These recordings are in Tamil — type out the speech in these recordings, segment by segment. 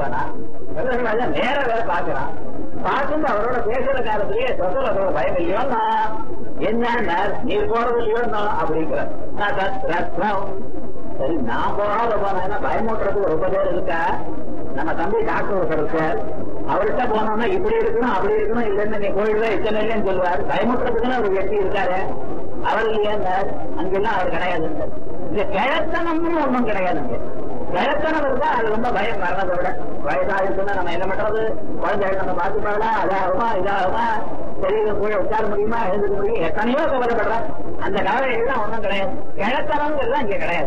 போனா பிரகலாத நேர வேற பாக்குறான் பார்த்து அவரோட பேசுற காலத்திலேயே சொந்தலோட பயம் இல்லையோன்னா என்ன நீ போறது இல்லையோன்னா அப்படிங்கிற நான் தத் ரத்னம். சரி நான் போகாத போனா பயமூட்டுறதுக்கு ரொம்ப பேர் இருக்கா நம்ம தம்பி டாக்டர் ஒருத்தர் இருக்கார் அவர்கிட்ட போனோம்னா இப்படி இருக்கணும் அப்படி இருக்கணும் இல்லைன்னு நீ கோயில்ல இத்தனை இல்லைன்னு சொல்லுவார் பயமுட்டுறதுக்குன்னு ஒரு வெட்டி இருக்காரு அவர் இல்லையாங்க அங்கெல்லாம் அவர் கிடையாது இந்த கிழத்தனம்னு ஒண்ணும் கிடையாதுங்க கிழத்தனம் இருந்தா அது ரொம்ப பயம் வர்றதை விட வயதா இருக்குன்னா நம்ம என்ன பண்றது குழந்தைகள் நம்ம பார்த்துப்பாங்களா அதாகுமா இதாகுமா சரீரம் கூட உட்கார முடியுமா எழுந்துக்க முடியும் எத்தனையோ கவலைப்படுறோம் அந்த கவலைகள்லாம் ஒண்ணும் கிடையாது கிழத்தனம்ங்கிறது இங்க கிடையாது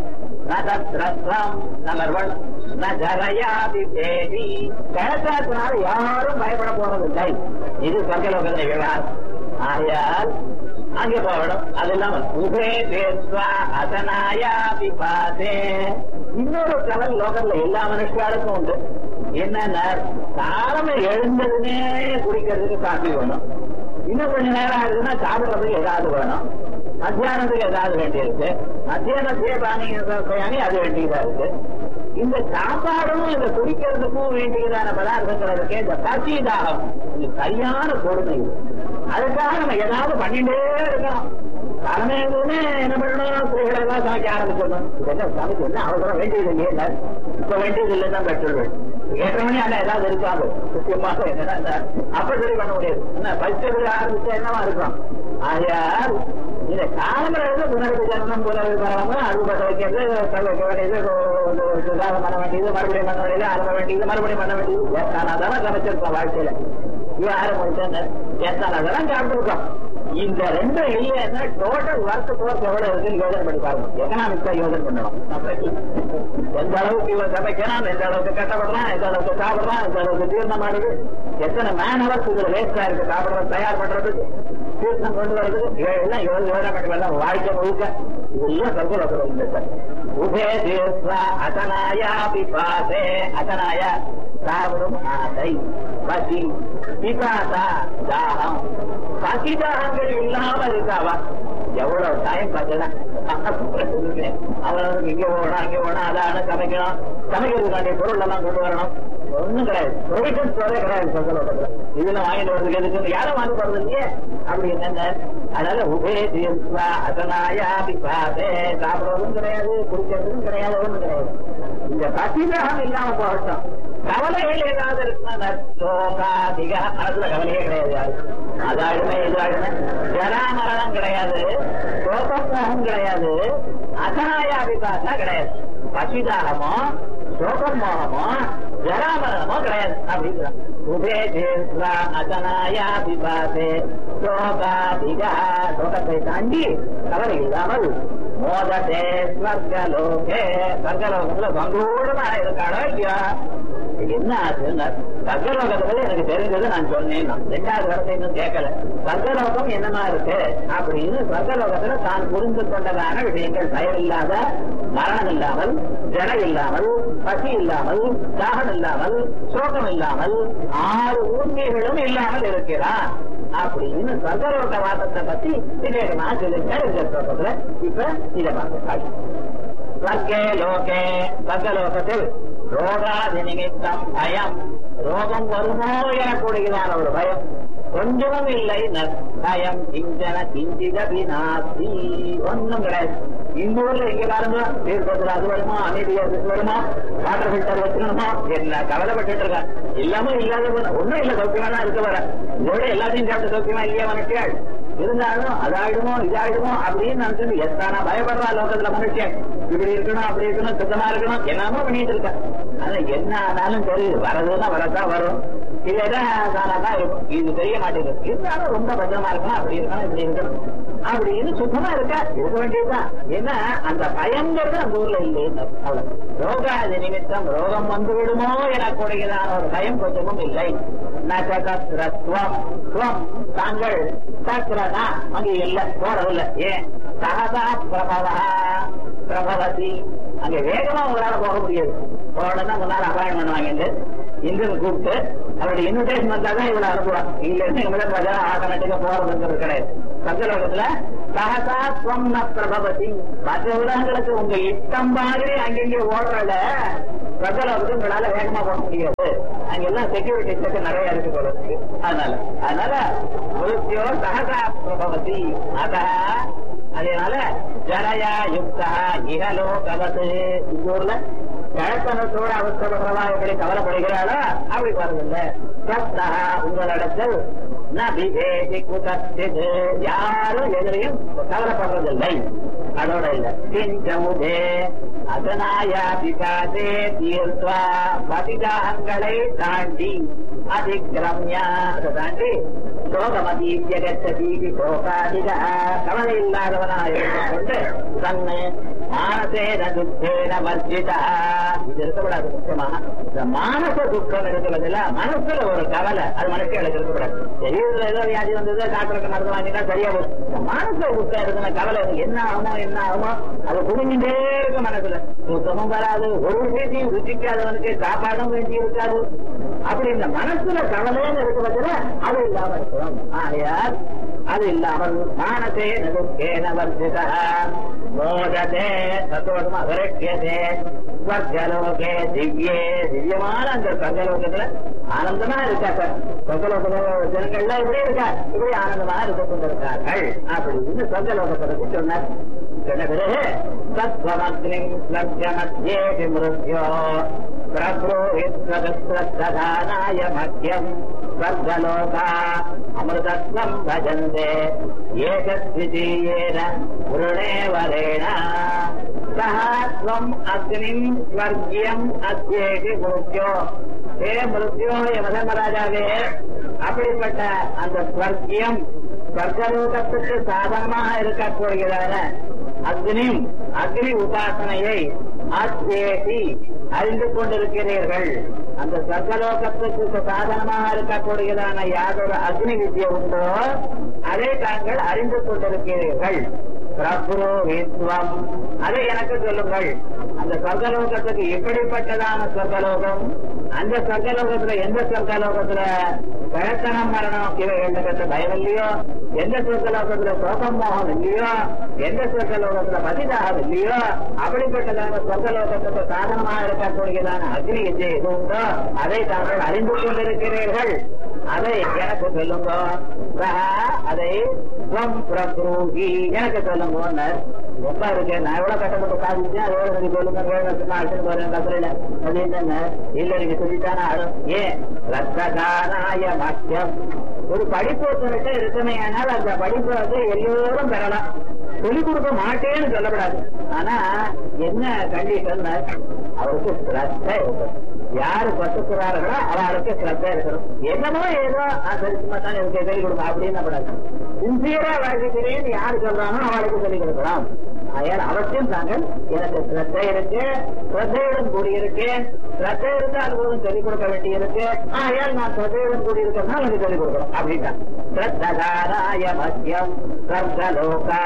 நம்பர் ஒன் ஜரயாதி தேவி கிழத்தனத்தினால யாரும் பயப்பட போறதில்லை இது சொர்க்கலோகத்தை விவகாரம் ஆயால் அங்கே போகணும் அது இல்லாம உபே தேஸ்வா அசனாயா விபாதே இன்னொரு கடல் லோகத்துல எல்லா மனுஷர்களுக்கும் உண்டு என்னன்னா காலமே எழுந்ததுனே குடிக்கிறதுக்கு காப்பி வேணும் இன்னும் கொஞ்ச நேரம் ஆகுதுன்னா சாப்பிடுறதுக்கு ஏதாவது வேணும் மத்தியானத்துக்கு ஏதாவது வேண்டியிருக்கு மத்தியானத்தையே பானி அது வேண்டியதா இருக்கு இந்த சாப்பாடும் இந்த குடிக்கிறதுக்கும் வேண்டியதான பதார்த்தங்கள் இருக்கே இந்த பசி தாகம் இது சரியான கொடுமை இது. அதுக்காக நம்ம ஏதாவது பண்ணிட்டே இருக்கணும் காலமே இருந்ததுன்னு என்ன பண்ணணும் ஸ்திரீகளை எல்லாம் சமைக்க ஆரம்பிச்சிடணும் இது என்ன சமைச்சு என்ன அவசரம் வேண்டியது இல்லையே இப்ப வேண்டியது இல்லைன்னு தான் பெற்றோர்கள் ஏற்ற மணி அல்ல ஏதாவது இருக்காது முக்கியமாக என்னன்னா அப்ப சரி பண்ண முடியாது என்ன பரிசு ஆரம்பிச்சா என்னவா இருக்கும் ஆகையால் இந்த காலமுறை புனருக்கு ஜனனம் போல பரவாம அது பட்ட வைக்கிறது கல் வைக்க வேண்டியது சுதாரம் பண்ண வேண்டியது மறுபடியும் பண்ண வேண்டியது அறுப வேண்டியது மறுபடியும் பண்ண வேண்டியது எத்தனை சமைச்சிருக்கோம் வாழ்க்கையில யாரு முடிச்சாங்க எத்தனை தரம் சாப்பிட்டுருக்கோம் இந்த ரெண்டு இல்லைன்னா டோட்டல் ஒர்க் போர்ஸ் எவ்வளவு இருக்குன்னு யோசனை பண்ணி பாருங்க எக்கனாமிக்ஸா யோசனை பண்ணணும் எந்த அளவுக்கு இவன் சமைக்கிறான் எந்த அளவுக்கு கஷ்டப்படுறான் எந்த அளவுக்கு சாப்பிடுறான் எந்த அளவுக்கு தீர்ணம் ஆடுது எத்தனை மேன் ஹவர்ஸ் இதுல வேஸ்டா இருக்கு சாப்பிடுறது தயார் பண்றதுக்கு தீர்த்தம் கொண்டு வர்றதுக்கு இவையெல்லாம் யோசனை யோசனை பண்ணி வரலாம் வாழ்க்கை முழுக்க இதெல்லாம் சர்வலோகம் இல்லை சார் உபே தீர்த்தா அசனாயா பிபாசே அசனாயா சாப்பிடும் ஆசை பசி பிபாசா தாகம் பசி தாகங்கள் இல்லாம இருக்காவா எவ்வளவு டைம் பார்த்தா அவனுக்கு இங்க போகணும் அங்க போகணும் அதான சமைக்கணும் சமைக்கிறதுக்காண்டிய பொருள் எல்லாம் கொண்டு வரணும் ஒண்ணும் கிடையாது ப்ரொவிஷன் ஸ்டோரே கிடையாது சொந்தலோகத்துல இதுல வாங்கிட்டு வரதுக்கு எதுக்கு யாரும் வாங்க போறது இல்லையே அப்படி என்னங்க அதனால உபே தீர்வா அசனாயா பிபாசே சாப்பிடுறதும் கிடையாது குடிக்கிறதும் கிடையாது ஒண்ணும் கிடையாது இந்த பசிதாகம் இல்லாம போகட்டும் கவலைகள் ஏதாவது இருக்குன்னா சோகாதிக மனசுல கவலையே கிடையாது யாருக்கும். அதாடுமே இதாடுமே ஜராமரணம் கிடையாது சோகம் கிடையாது அசனாயா விபாசா கிடையாது பசிதாகமோ சோகம் மோகமோ ஜராமரணமோ கிடையாது அப்படிங்கிறான் உபே தேஸ்வா அசனாயா விபாசே சோகாதிகா சோகத்தை தாண்டி கவலை இல்லாமல் மோதத்தே ஸ்வர்கலோகே ஸ்வர்கலோகத்துல பங்கூடமா இருக்காளோ இல்லையா என்ன ஆச்சுன்னா சர்க்கலோகத்துல எனக்கு தெரிஞ்சது நான் சொன்னேன் நான். ரெண்டாவது வரத்தை இன்னும் கேட்கல சர்க்கலோகம் என்னமா இருக்கு அப்படின்னு சர்க்கலோகத்துல தான் புரிந்து கொண்டதான விஷயங்கள் பயன் இல்லாத மரணம் இல்லாமல் ஜனம் இல்லாமல் பசி இல்லாமல் தாகம் இல்லாமல் சோகம் இல்லாமல் ஆறு ஊர்மிகளும் இல்லாமல் இருக்கிறான் அப்படின்னு சர்க்கலோக வாதத்தை பத்தி விவேகமா சொல்லிருக்காரு இந்த ஸ்லோகத்துல இப்ப இதை பார்க்க ஸ்வர்கே லோகே ஸ்வர்கலோகத்தில் ரோகாதி நிமித்தம் பயம் ரோகம் வருமோ எனக்கூடியதான ஒரு பயம் கொஞ்சமும் இல்லை ந- பயம் கிஞ்சன கிஞ்சித வினாசி ஒண்ணும் கிடையாது இந்த ஊர்ல இங்க பாருங்க தீர்க்கத்துல அது வருமா அமைதியா இது வருமா வாட்டர் ஃபில்டர் வச்சுக்கணுமா என்ன கவலைப்பட்டு இருக்கா இல்லாம இல்லாத ஒண்ணும் இல்ல சௌக்கியமா தான் இருக்க வர இதோட எல்லாத்தையும் சாப்பிட்டு சௌக்கியமா இல்லையா மனுஷியாள் இருந்தாலும் அதாயிடுமோ இதாயிடுமோ அப்படின்னு நினைச்சு எத்தானா பயப்படுறா லோகத்துல மனுஷன் இப்படி இருக்கணும் அப்படி இருக்கணும் சுத்தமா இருக்கணும் என்னமோ பண்ணிட்டு இருக்க ஆனா என்ன ஆனாலும் சரி வரதுன்னா வரதான் வரும் இல்லதான் தானா இருக்கும் இது தெரிய மாட்டேங்குது இருந்தாலும் ரொம்ப பத்திரமா இருக்கணும் அப்படி இருக்கணும் இப்படி இருக்கணும் அப்படின்னு சுத்தமா இருக்கா இருக்க வேண்டியதுதான் ஏன்னா அந்த பயங்கிறது அந்த ஊர்ல இல்லைன்னு அவ்வளவு ரோகாதி நிமித்தம் ரோகம் வந்து விடுமோ எனக்கூடியதான ஒரு பயம் கொஞ்சமும் இல்லை நகதத்ரத்வம் துவம் தாங்கள் சக்கரனா அங்க இல்ல போறதில்ல ஏன் சகதா பிரபவா பிரபவதி அங்க வேகமா உங்களால போக முடியாது போகணும்னா முன்னால அபாயம் வாங்கிட்டு இந்திரன் கூப்பிட்டு அவருடைய இன்விடேஷன் வந்தாதான் இவ்வளவு அனுப்புவாங்க இல்லைன்னு எங்களை பிரஜா ஆட்டோமேட்டிக்கா போறதுங்கிறது கிடையாது சங்கலோகத்துல சகதா ஸ்வம்ன பிரபவதி மற்ற உலகங்களுக்கு உங்க இஷ்டம் மாதிரி அங்கங்கே ஓடுறல பிரஜலோகத்துக்கு உங்களால வேகமா போக முடியாது அங்க எல்லாம் செக்யூரிட்டி செக் நிறைய இருக்கு போல இருக்கு அதனால அதனால மிருத்யோ சகசா பிரபவதி அத அதனால ஜனயா யுக்தா இகலோகவத்து இந்த ஊர்ல கழத்தனத்தோட அவஸ்தப்படுறவா எப்படி கவலைப்படுகிறாளோ அப்படி வருதில்ல சத்தா உங்களிடத்தில் நபிதேதி குதத்திது யாரும் எதிரையும் கவலைப்படுறதில்லை அதோட இல்ல கிஞ்சமுதே அதனாயா பிகாதே தீர்த்வா பதிதாகங்களை தாண்டி அதிக்கிரமியா அதை தாண்டி சோகமதீத்தியகத்தீ சோகாதிக கவலை இல்லாதவனாக இருந்து கொண்டு தன்னு மானசேன துக்கேன வர்ஜிதா இது இருக்கக்கூடாது முக்கியமா இந்த மானச துக்கம் இருக்கிறதுல மனசுல ஒரு கவலை அது மனுஷங்களுக்கு இருக்கக்கூடாது தெரியல ஏதோ வியாதி வந்தது டாக்டருக்கு மருந்து வாங்கிட்டா சரியா போகும் இந்த மானச துக்கம் இருக்கிற கவலை என்ன ஆகுமோ என்ன ஆகுமோ அது குடிஞ்சுட்டே இருக்க மனசுல தூக்கமும் வராது ஒரு விஷயத்தையும் ருச்சிக்காதவனுக்கு சாப்பாடும் வேண்டி இருக்காது அப்படி இந்த மனசுல கவலைன்னு இருக்கிறதுல அது இல்லாம இருக்கணும் ஆகையால் அது இல்லாமல் மானசே நதுக்கேன வர்ஜிதா மோததே சத்தோஷமா விரட்டியதே ஸ்வர்கலோகே திவ்யே திவ்யமான அந்த ஸ்வர்கலோகத்துல ஆனந்தமா இருக்கா சார் ஸ்வர்கலோக ஜனங்கள்லாம் இப்படி இருக்கா இப்படி ஆனந்தமா இருக்க கொண்டிருக்கார்கள் அப்படின்னு ஸ்வர்கலோகத்தை பத்தி சொன்னார் சொன்ன பிறகு தத்வமக்னி ஸ்வர்கமத்யே மிருத்யோ பிரபுரோஹித்வதஸ்ரத்ததானாய மத்தியம் ஸ்வர்கலோகா அமிர்தத்வம் பஜந்தே ஏகத்விதீயேன புருணே வரேண சஹ त्वम् அக்னிம் ஸ்வர்கியம் அத்யேகி மிருத்யோ ஹே மிருத்யோ யமதர்மராஜாவே அப்படிப்பட்ட அந்த ஸ்வர்கியம் ஸ்வர்கலோகத்துக்கு சாதனமாக இருக்கக்கூடியதான அக்னி அக்னி உபாசனையை ஆத்யேகி அறிந்து கொண்டிருக்கிறீர்கள் அந்த சர்க்கலோகத்துக்கு சாதனமாக இருக்கக்கூடியதான யாதொரு அக்னி வித்யை உண்டோ அதை தாங்கள் அறிந்து கொண்டிருக்கிறீர்கள் பிரபுரோஹித்வம் அதை எனக்கு சொல்லுங்கள் அந்த சொர்க்கலோகத்துக்கு எப்படிப்பட்டதான சொர்க்கலோகம் அந்த சொர்க்கலோகத்துல எந்த சொர்க்கலோகத்துல கழத்தனம் மரணம் இவைகள் பயம் இல்லையோ எந்த சொர்க்கலோகத்துல சோகம் மோகம் இல்லையோ எந்த சொர்க்கலோகத்துல பதிதாகம் இல்லையோ அப்படிப்பட்டதான சொர்க்கலோகத்துக்கு சாதனமாக இருக்கக்கூடியதான அக்னி விஜய் எது உண்டோ அதை தாங்கள் அறிந்து கொண்டிருக்கிறீர்கள் அதை எனக்கு சொல்லுங்க சஹா, அதை ஸ்வம் பிரபுகி எனக்கு சொல்லுங்க ரொம்ப இருக்கு நான் எவ்வளவு கட்டப்பட்டு சாதிச்சேன் அதை எவ்வளவு நீங்க சொல்லுங்க வேணும் அழைச்சிட்டு போறேன் கத்துறையில அது என்னங்க இல்ல நீங்க சொல்லித்தானே ஆடும் ஏன் ரத்தகானாய மத்தியம் ஒரு படிப்பு ஒருத்தர்கிட்ட இருக்குமே ஆனால் அந்த படிப்பு வந்து எல்லோரும் பெறலாம் சொல்லிக் கொடுக்க மாட்டேன்னு சொல்லக்கூடாது ஆனா என்ன கண்டிஷன் அவருக்கு ஸ்ரத்த இருக்கும் யாரு பட்டுக்கிறார்களோ அவளுக்கு ஸ்ரத்த இருக்கணும் என்னமோ ஏதோ நான் சரி சும்மா தான் எனக்கு சொல்லிக் கொடுங்க அப்படின்னு கூடாது சின்சியரா வாழ்க்கையிலேன்னு யாரு சொல்றானோ அவளுக்கு சொல்லிக் கொடுக்கலாம் ஆயால் அவசியம் தாங்கள் எனக்கு ஸ்ரத்த இருக்கு ஸ்ரத்தையுடன் கூடியிருக்கு ஸ்ரத்த இருந்து அனுபவம் சொல்லிக் கொடுக்க வேண்டி இருக்கு ஆயால் நான் ஸ்ரத்தையுடன் கூடியிருக்கேன்னா எனக்கு சொல்லிக் கொடுக்கணும் அப்படின்னா ஸ்ரத்தகாராய மத்தியம் ஸ்வர்கலோகா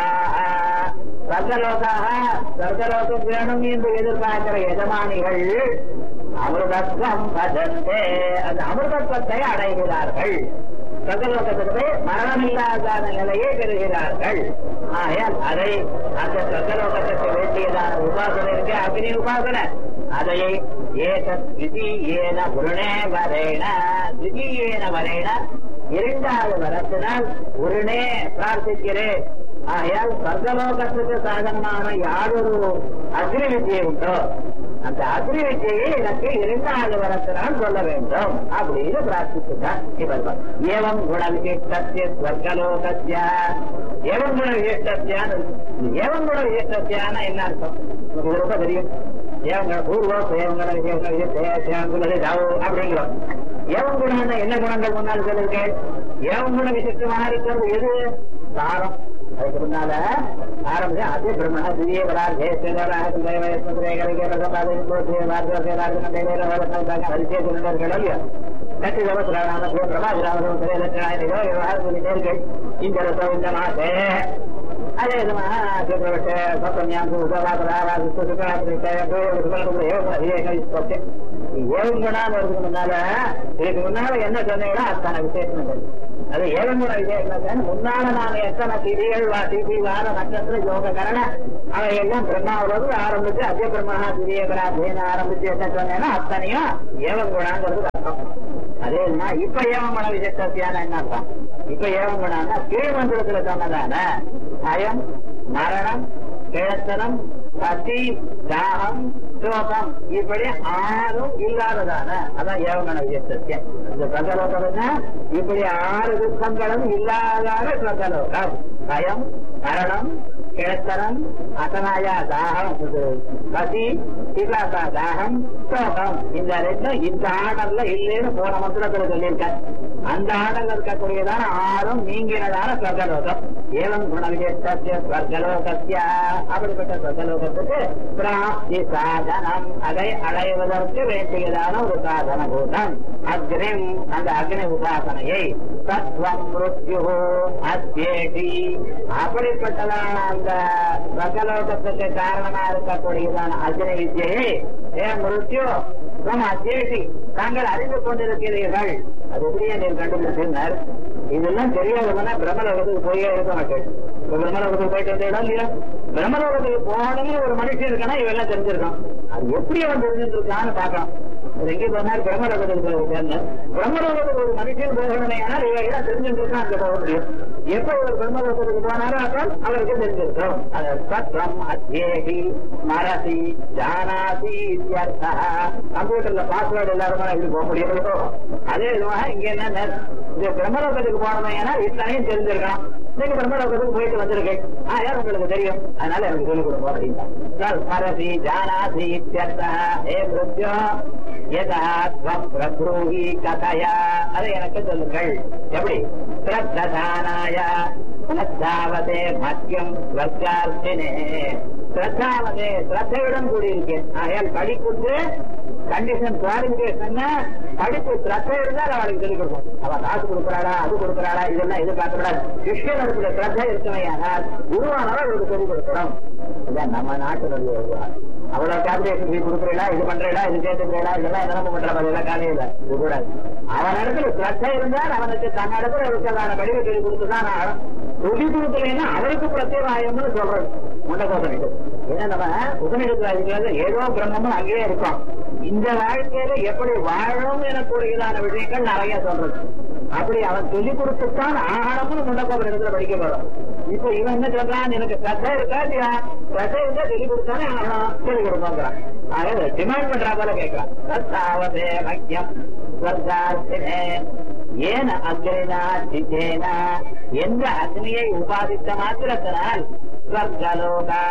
ஸ்வர்கலோகாக ஸ்வர்கலோகம் வேணும் என்று எதிர்பார்க்கிற எஜமானிகள் அமிர்தத்வம் பஜந்தே அந்த அமிர்தத்வத்தை அடைகிறார்கள் சொர்க்கலோகத்திற்கு மரணமில்லாத நிலையை பெறுகிறார்கள் ஆகையால் அதை அந்த சொர்க்கலோகத்திற்கு வேண்டியதான உபாசனை இருக்கு அக்னி உபாசனை அதை ஏக திதியேன உருணே வரேன திதியேன வரேன இரண்டாவது வரத்தினால் உருணே பிரார்த்திக்கிறேன் ஆகையால் சொர்க்கலோகத்துக்கு சாதனமான யாரொரு அக்னி வித்தியை உண்டோ அந்த அக்னி வித்தியை எனக்கு இரண்டாவது வரத்தினால் சொல்ல வேண்டும் அப்படின்னு பிரார்த்திச்சுட்டான் இவர் ஏவம் குண விசிஷ்டத்திய ஸ்வர்கலோகத்திய ஏவம் குண விசிஷ்டத்தியான ஏவம் குண விசிஷ்டத்தியான என்ன அர்த்தம் உங்களுக்கு ரொம்ப தெரியும் ஏவங்க பூர்வம் ஏவங்கள விசேஷங்குள்ளது ஜாவோ அப்படிங்கிறோம் ஏவம் குணம் என்ன குணங்கள் முன்னால் சொல்லிருக்கேன் ஏவம் குண விசிஷ்டமாக இருக்கிறது எது சாரம் அதுக்கு முன்னால ஆரம்பிச்சு அதே பிரம்மண திரிய வரார் கட்டி பிரபாகிராம விவகாரம் சொல்லிட்டே இருக்கு இந்த ரசம் இந்த மாசே அதே விதமா சக்கரவர்த்தி சத்தம் ஞாபகம் ஏழுங்கடான்னு வருதுக்கு முன்னால இதுக்கு முன்னால என்ன சொன்னீங்களோ அத்தனை விசேஷம் இருக்கு. அது ஏழுங்குண விசேஷம் முன்னால நான் எத்தனை திதிகள் வா- திதி வார நட்சத்திர யோக கரண அவை எல்லாம் பிரம்மாவிலிருந்து ஆரம்பிச்சு அத்திய பிரம்மணா திரியகரா தேன ஆரம்பிச்சு என்ன சொன்னேன்னா அத்தனையும் ஏவங்குணாங்கிறது அர்த்தம் அதே தான் இப்ப ஏவங்குண விசேஷத்தியான என்ன அர்த்தம் இப்ப ஏவங்குணான்னா கீழ்மந்திரத்துல சொன்னதான பயம் மரணம் கிழத்தனம் பசி தாகம் சோகம் இப்படி ஆறும் இல்லாததான அதான் ஏவகண விசேஷத்தியம் இந்த பிரகலோகம் இப்படி ஆறு துக்கங்களும் இல்லாதான பிரகலோகம் பயம் மரணம் கிழத்தனம் அசனாயா தாகம் இது பசி பிசாசா தாகம் சோகம் இந்த ரெண்டும் இந்த ஆர்டர்ல இல்லைன்னு போன மந்திரத்துல சொல்லியிருக்கேன் அந்த ஆர்டர்ல இருக்கக்கூடியதான ஆறும் நீங்கினதான ஸ்வர்கலோகம் ஏவம் குணவிஜேஷ்டஸ்ய ஸ்வர்கலோகஸ்ய அப்படிப்பட்ட ஸ்வர்கலோகத்துக்கு பிராப்தி சாதனம் அதை அடைவதற்கு வேண்டியதான ஒரு சாதன பூதம் அக்னிம் அந்த அக்னி உபாசனையை தத்வம் மிருத்யு அத்யேதி அப்படிப்பட்டதான அந்த ஸ்வர்கலோகத்துக்கு காரணமா இருக்கக்கூடியதான அக்னி வித்யை ஏ மிருத்யு தம் அத்யேதி தாங்கள் அறிந்து கொண்டிருக்கிறீர்கள் அது எப்படியே நீர் கண்டுபிடிச்சிருந்தார் இதெல்லாம் தெரியாதவனா பிரம்மலோகத்துக்கு போயே இருக்க மாட்டேன் இப்ப பிரம்மலோகத்துக்கு போயிட்டு வந்தீங்களா இல்லையா பிரம்மலோகத்துக்கு போகணும்னு ஒரு மனுஷன் இருக்கானா இவெல்லாம் தெரிஞ்சிருக்கான் அது எப்படி அவன் தெரிஞ்சிருக்கான்னு பார்க்கலாம் அது எங்கே போனார் பிரம்மலோகத்துக்கு போய் சேர்ந்தேன் பிரம்மலோகத்துக்கு ஒரு மனுஷன் போகணுமே ஆனால் இவையெல்லாம் தெரிஞ்சிருக்கான் அங்க போக முடியும் எப்ப இவர் பிரம்மலோகத்துக்கு போனாரோ அப்போ அவருக்கு தெரிஞ்சிருக்கோம் அது சத்ரம் அத்யேகி மரதி ஜானாதி இத்தியர்த்தா கம்ப்யூட்டர்ல பாஸ்வேர்டு எல்லாருமே எப்படி போக முடியுமோ அதே விதமாக இங்க என்ன இந்த பிரம்மலோகத்துக்கு போனோம் ஏன்னா இத்தனையும் தெரிஞ்சிருக்கணும் நீங்க பிரம்மலோகத்துக்கு போயிட்டு வந்திருக்கேன் ஆ யார் உங்களுக்கு தெரியும் அதனால எனக்கு சொல்லிக் கொடுப்போம் அப்படின்னா மரதி ஜானாதி இத்தியர்த்தா ஏ மிருத்யோ யதா ஸ்வம் பிரப்ரூஹி கதயா அதை எனக்கு சொல்லுங்கள் எப்படி ஸ்ரத்ததானாய ஸ்ரத்தாவதே மத்தியம் ஸ்வர்கார்த்தினே ஸ்ரத்தாவதே ஸ்ரத்தையுடன் கூடியிருக்கேன் ஆகையால் படிப்புக்கு கண்டிஷன் குவாலிபிகேஷன் படிப்பு ஸ்ரத்தை இருந்தால் அவளுக்கு சொல்லிக் கொடுக்கும் அவன் காசு கொடுக்குறாளா அது கொடுக்குறாளா இதெல்லாம் எதிர்பார்க்கக்கூடாது சிஷ்யனுடைய ஸ்ரத்தை இருக்குமையானால் குருவானவர் அவருக்கு சொல்லிக் கொடுக்கிறோம் இதான் நம்ம நாட்டினுடைய ஒரு அவ்வளவு கேபிடேஷன் ஃபீ கொடுக்குறீங்களா இது பண்றீங்களா இது சேர்த்துக்கிறீங்களா இதெல்லாம் என்ன பண்ற அதெல்லாம் காலையில இது கூடாது அவன் இடத்துல ஸ்ரத்தை இருந்தால் அவனுக்கு தன் இடத்துல இருக்கிறதான படிவை சொல்லி கொடுத்துதான் ஆகணும் சொல்லி கொடுக்கலைன்னா அவருக்கு பிரத்யேக ஆயம்னு சொல்றது முண்டகோசனுக்கு ஏன்னா நம்ம உபநிடத்துல ஏதோ பிரம்மமும் அங்கேயே இருக்கும் இந்த வாழ்க்கையில எப்படி வாழும் எனக்கூடியதான விஷயங்கள் நிறைய சொல்றது அப்படி அவன் சொல்லி கொடுத்துத்தான் ஆகணும்னு முண்டக்கோபர் இடத்துல படிக்க போறோம் இப்ப இவன் என்ன சொல்றான் எனக்கு சத்தை இருக்கா இல்லையா சத்தை இருந்தா சொல்லி கொடுத்தானே ஆகணும் சொல்லி கொடுப்பாங்கிறான் ஆக டிமாண்ட் பண்றா போல கேட்கிறான் சத்தாவதே மக்கியம் ஸ்வர்கார்த்தினே ஏன அக்னினா சித்தேன எந்த அக்னியை உபாதித்த மாத்திரத்தினால் ஸ்வர்கலோகா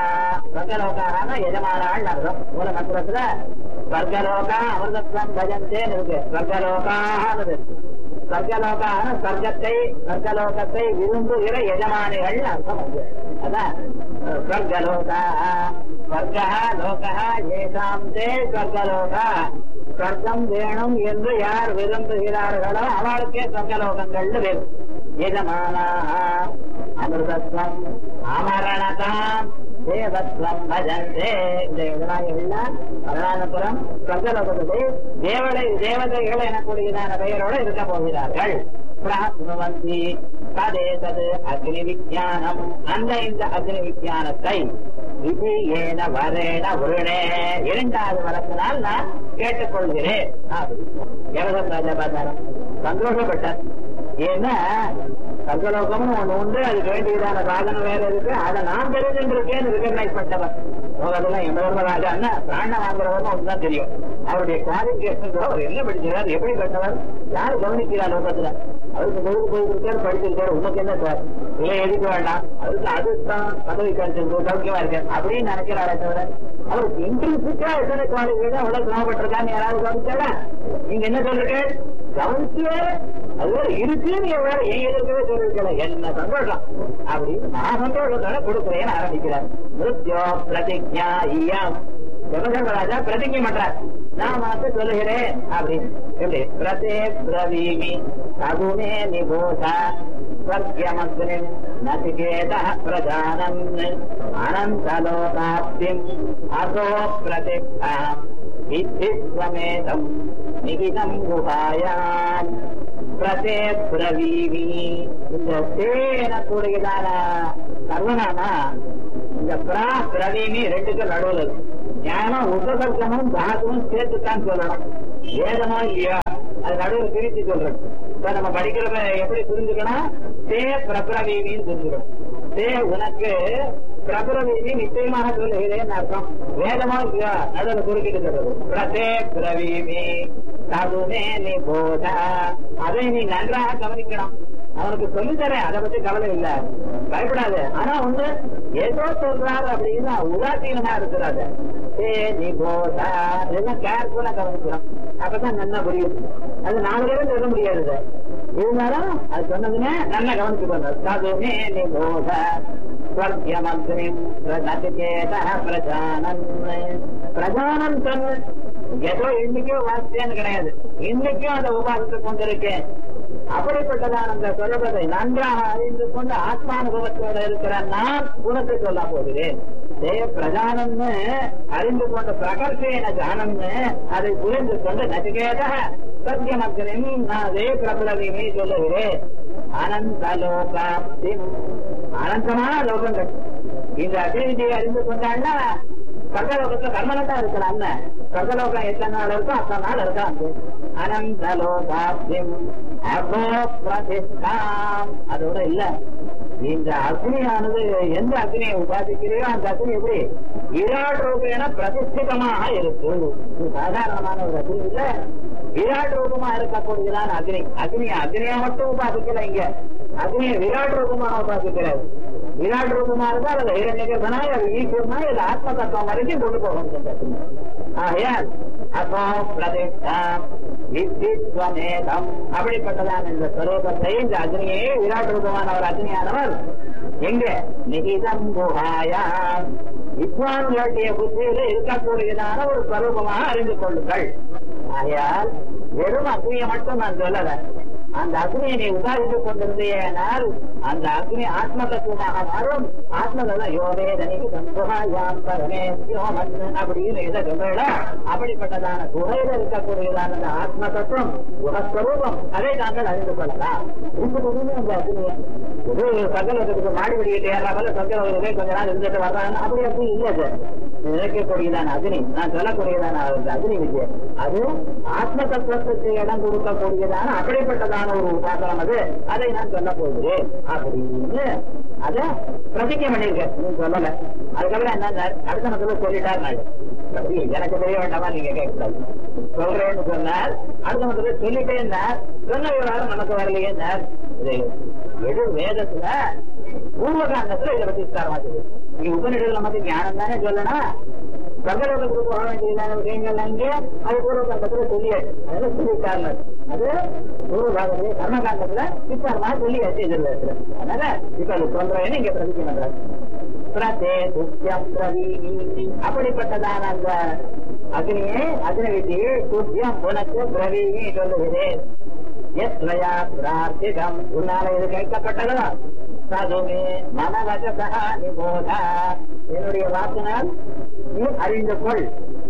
ஸ்வர்கலோகான எஜமானாள் அர்த்தம் மூல மந்திரத்துல ஸ்வர்கலோகா அமிர்தத்வம் பஜந்தேன்னு இருக்கு ஸ்வர்கலோகான்னு இருக்கு ஸ்வர்கலோகான ஸ்வர்க்கத்தை ஸ்வர்கலோகத்தை விரும்புகிற எஜமானிகள் அர்த்தம் அது அதான் ஸ்வர்கலோகா ஸ்வர்கா லோகா ஏதாம் தே ஸ்வர்கலோகா ஸ்வர்க்கம் வேணும் என்று யார் விரும்புகிறார்களோ அவளுக்கே சொர்க்கலோகங்கள்னு வேணும் எஜமானா அமிர்தத்வம் அமரணதாம் தேவத்வம் பஜந்தே இந்த இதெல்லாம் எல்லாம் மரணானபுரம் சொர்க்கலோகத்திலே தேவதை தேவதைகள் எனக்கூடியதான பெயரோடு இருக்க போகிறார்கள் பிராப்னுவந்தி ததே தது அக்னி விஜானம் அந்த இந்த அக்னி விஜானத்தை இது ஏன வரேன உருணே இரண்டாவது வரத்தினால் நான் கேட்டுக்கொள்கிறேன் யவதம் ராஜா பார்த்தாராம் சந்தோஷப்பட்டார் ஏன்னா சர்வலோகம்னு ஒண்ணு உண்டு அதுக்கு வேண்டியதான சாதனம் வேற இருக்கு அதை நான் தெரிஞ்சுருக்கேன்னு ரெகனைஸ் பண்ணவர் அதெல்லாம் எந்த ராஜான்னா பிராண வாங்குறவர்னு ஒன்றுதான் தெரியும் அவருடைய குவாலிபிகேஷன் அவர் என்ன படிக்கிறார் எப்படி கட்டவர் யாரு கவனிக்கிறார் லோகத்துல அவருக்கு பொழுது போயிருக்காரு படிச்சிருக்காரு உனக்கு என்ன சார் இல்லை எதுக்க வேண்டாம் அதுக்கு அதுதான் பதவி கிடைச்சிருக்கு சௌக்கியமா இருக்கு அப்படின்னு நினைக்கிறாரே தவிர அவருக்கு இன்ட்ரெஸ்டா எத்தனை குவாலிஃபிகேஷன் அவ்வளவு சிரமப்பட்டிருக்கான்னு யாராவது கவனிச்சாடா நீங்க என்ன சொல்றீங்க கவனிச்சு அது இருக்குன்னு வேற என் எதிர்க்கவே சொல்லிருக்கல என்ன சந்தோஷம் அப்படின்னு நான் சந்தோஷத்தோட கொடுக்குறேன்னு ஆரம்பிக்கிறார் மிருத்யோ பிரதிஜா ஈயம் யமதர்மராஜா பிரதிஜை பண்றார் நான் மாத்து சொல்லுகிறேன் அப்படின்னு எப்படி பிரதே பிரவீமி சகுனே நிபோதா ஸ்வர்கியமக்னிம் நசிகேத பிரஜானன் அனந்தலோகாப்திம் அசோ பிரதிஷ்டாம் வித்திஸ்வமேதம் நிகிதம் குஹாயாம் பிரதே பிரவீவி இந்த தேன கூடியதான சர்வநாமா இந்த பிரா பிரவீமி ரெண்டுக்கும் நடுவில் இருக்கு ஞானா உபசர்க்கமும் தாகமும் சேர்த்துத்தான் சொல்லணும் வேதமா இல்லையா அது நடுவில் பிரித்து சொல்றது இப்ப நம்ம படிக்கிறத எப்படி புரிஞ்சுக்கணும் தே பிரபிரவீமின்னு புரிஞ்சுக்கணும் தே உனக்கு பிரபிரவீமி நிச்சயமாக சொல்லுகிறேன் அர்த்தம் வேதமா இல்லையா நடுவில் குறுக்கிட்டு சொல்றது பிரதே பிரவீமி தகுனே நீ போத அதை நீ நன்றாக கவனிக்கணும் அவனுக்கு சொல்லி தரேன் அதை பத்தி கவலை இல்ல பயப்படாது ஆனா வந்து ஏதோ சொல்றாரு அப்படின்னா உதாசீனமா இருக்கிறாரு ஏ நீ போதா இதெல்லாம் கேர்ஃபுல்லா கவனிக்கணும் அப்பதான் நல்லா புரியும் அது நாலு பேரும் சொல்ல முடியாது இருந்தாலும் அது சொன்னதுமே நல்லா கவனிச்சு சாதுமே நீ போத ஸ்வர்கியமக்னிம் நச்சிகேத பிரஜானன் பிரஜானன் சொன்ன ஏதோ இன்னைக்கோ வாசித்தேன்னு கிடையாது இன்னைக்கும் அந்த உபாசத்தை கொண்டிருக்கேன் அப்படிப்பட்டதான் அந்த சொல்லுவதை நன்றாக அறிந்து கொண்டு ஆத்மானுபவத்தோட இருக்கிற நான் குணத்தை சொல்ல போகிறேன் தே பிரஜானம்னு அறிந்து கொண்ட பிரகர்ஷேன ஜானம்னு அதை புரிந்து கொண்டு நச்சிகேத சத்தியமக்னிம் நான் அதே பிரபலதையுமே சொல்லுகிறேன் அனந்த லோகாப்தி அனந்தமான லோகங்கள் இந்த அபிவிதியை அறிந்து கொண்டான்னா சொர்க்கலோகத்துல கர்மலட்டா இருக்கிறான் சொர்க்கலோகம் எத்தனை நாள் இருக்கோ அத்தனை நாள் இருக்கான் அனந்த லோகாப்திம் அபோ பிரதிஷ்டாம் அதோட இல்ல இந்த அக்னியானது எந்த அக்னியை உபாதிக்கிறையோ அந்த அக்னி எப்படி விராட் ரூபேன பிரதிஷ்டிதமாக இருக்கு இது சாதாரணமான ஒரு அக்னி இல்ல விராட் ரூபமா இருக்கக்கூடியதான அக்னி அக்னி அக்னியா மட்டும் உபாதிக்கல இங்க அக்னியை விராட் ரூபமா உபாதிக்கிறாரு விராட் ரூபமா இருந்தால் அது இரண்யகனா அது ஈஸ்வரனா இது ஆத்ம தத்துவம் வரைக்கும் கொண்டு போகணும் ஆகையால் அப்போ பிரதிஷ்டாம் வித்தித்வமேதம் அப்படிப்பட்டதான இந்த ஸ்வரூபத்தை இந்த அக்னியை விராட் ரூபமான ஒரு அக்னியானவர் எங்க நிகிதம் குஹாயா வித்வான்களுடைய புத்தியில இருக்கக்கூடியதான ஒரு ஸ்வரூபமாக அறிந்து கொள்ளுங்கள் ஆகையால் வெறும் அக்னியை மட்டும் நான் சொல்லல அந்த அக்னியை நீ உதாரித்துக் கொண்டிருந்தேனால் அந்த அக்னி ஆத்ம தத்துவமாக மாறும் ஆத்ம தத்துவம் யோகே தனிக்கு சம்புகாயாம் பரமே யோமன் அப்படின்னு எதை சொல்றா அப்படிப்பட்டதான குகையில இருக்கக்கூடியதான அந்த ஆத்ம தத்துவம் குணஸ்வரூபம் அதை தாங்கள் அறிந்து கொள்ளலாம் இருந்ததுமே அந்த அக்னியை இது சகலத்துக்கு மாடி வெடிக்கிட்டு ஏறாமல் சங்கரவர்களே கொஞ்ச நாள் இருந்துட்டு வர்றாங்க அப்படி அப்படி இல்லை சார் நினைக்கக்கூடியதான அக்னி நான் சொல்லக்கூடியதான அந்த அக்னி விஜய் அது ஆத்ம தத்துவத்துக்கு இடம் கொடுக்கக்கூடியதான அப்படிப்பட்டதான ஒரு உபாசனம் அது அதை நான் சொல்ல போகிறேன் அப்படின்னு அத பிரதிஜை பண்ணிருக்கேன் நீ சொல்லல அதுக்கப்புறம் என்ன அடுத்த மத்தில சொல்லிட்டார் நான் அப்படி எனக்கு தெரிய வேண்டாமா நீங்க கேட்கக்கூடாது சொல்றேன்னு சொன்னார் அடுத்த மத்தில சொல்லிட்டேன் சொன்ன விவகாரம் நமக்கு வரலையே இது எது வேதத்துல பூர்வகாண்டத்துல இதை பத்தி விஸ்தாரமா சொல்லுது நீங்க உபநிடல் நமக்கு ஞானம் தானே சொல்லணும் சங்கரத்துக்கு போக வேண்டியதான விஷயங்கள் அங்கே அது பூர்வகாண்டத்துல சொல்லியாச்சு அதெல்லாம் சொல்லிட்டார்ல அது பூர்வகாண்டத்துல கர்மகாண்டத்துல விஸ்தாரமா சொல்லியாச்சு எதிர்வேத்துல அதனால இப்ப அது சொல்றேன்னு இங்க பிரதிஜை பண்றாரு பிரதே துத்தியம் பிரவீமி அப்படிப்பட்டதான அந்த அக்னியே அக்னி விதியை துத்தியம் உனக்கு பிரவீமி சொல்லுகிறேன் எஸ்வயா பிரார்த்திதம் உன்னால இது கேட்கப்பட்டதோ சதுமே மனவசதா நிபோதா என்னுடைய வாக்கினால் நீ அறிந்து கொள்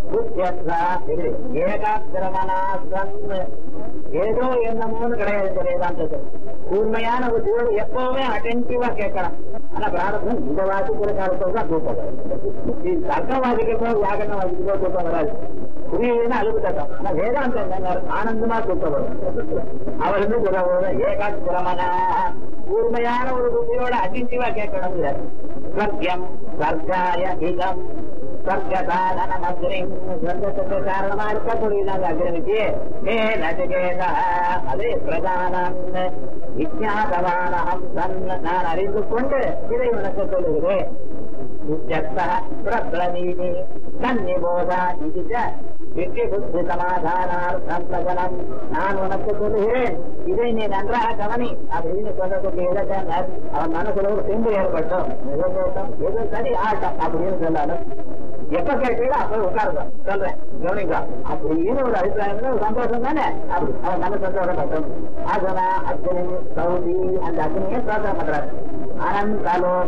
ஏதோ என்னமோன்னு கிடையாது வேதாந்தத்தில் உண்மையான புத்தியோடு எப்பவுமே அட்டென்டிவா கேட்கலாம் ஆனா பிராரதம் இந்த வாசிக்கிற காலத்தில் தான் தூக்கம் வரும் தர்க்கம் வாசிக்கிறப்போ வியாகரணம் வாசிக்கிறப்போ தூக்கம் வராது புரியுதுன்னா அழுகு தட்டம் ஆனா வேதாந்தம் என்ன ஆனந்தமா தூக்கம் வரும் அவர் வந்து சொல்ல ஏகாத்திரமான கூர்மையான ஒரு புத்தியோட அட்டென்டிவா கேட்கணும் சத்தியம் சர்க்காய ஹிதம் சர்க்கசாதன மந்திரி சொர்க்கத்துக்கு காரணமா இருக்கக்கூடியதாக அக்ரமிச்சு ஹே நச்சிகேதா அது பிரதானம் விஜாதவானகம் தன் நான் அறிந்து கொண்டு இதை உனக்கு சொல்லுகிறேன் பிரப்ளவீனி தன்னிபோதா இது விக்கி புத்தி சமாதானார்த்தம் பிரஜனம் நான் உனக்கு சொல்லுகிறேன் இதை நீ நன்றாக கவனி அப்படின்னு சொல்லக்கூடிய இடத்தை அவன் மனசுல ஒரு சிந்து ஏற்பட்டும் எது கேட்டும் எது சரி ஆட்டம் அப்படின்னு சொன்னாலும் எப்ப கேட்டீங்களோ அப்ப உட்காருங்க சொல்றேன் கவனிங்க அப்படின்னு ஒரு அபிப்பிராயம் ஒரு சந்தோஷம் தானே அப்படி அவன் மன சந்தோஷப்பட்டோம் ஆசனா அக்னி சௌதி அந்த அக்னியை சோதனை பண்றாரு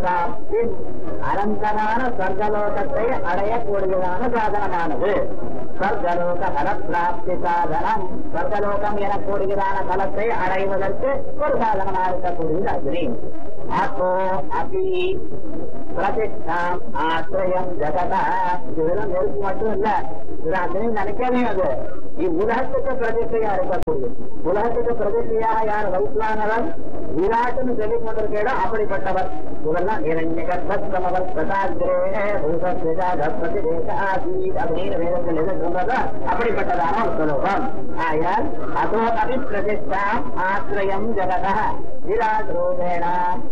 அனந்தலோகாப்தி அனந்தமான சொர்க்கலோகத்தை அடையக்கூடியதான சாதனமானது ஸ்வர்கலோக பல பிராப்தி சாதனம் ஸ்வர்கலோகம் என கூறுகிறான பலத்தை அடைவதற்கு ஒரு சாதனமாக இருக்கக்கூடியது அக்னி ஆத்தோ அபி பிரதிஷ்டாம் ஆசிரியம் ஜகதா இதெல்லாம் நெருப்பு மட்டும் இல்ல இது அக்னி நினைக்காதீங்க அது இவ்வுலகத்துக்கு பிரதிஷ்டையா இருக்கக்கூடியது உலகத்துக்கு பிரதிஷ்டையாக யார் வைஸ்வானவர் விராட்டுன்னு சொல்லிக் கொண்டிருக்க இடம் அப்படிப்பட்டவர் இதெல்லாம் இரண்யகர்த்தமவர் பிரதாகிரே அப்படின்னு வேதத்தில் எது சொன்னதோ அப்படிப்பட்டதான ஒரு சுலபம் ஆயால் அதோ அபி பிரதிஷ்டாம் ஆசிரியம் ஜகத விராட் ரூபேண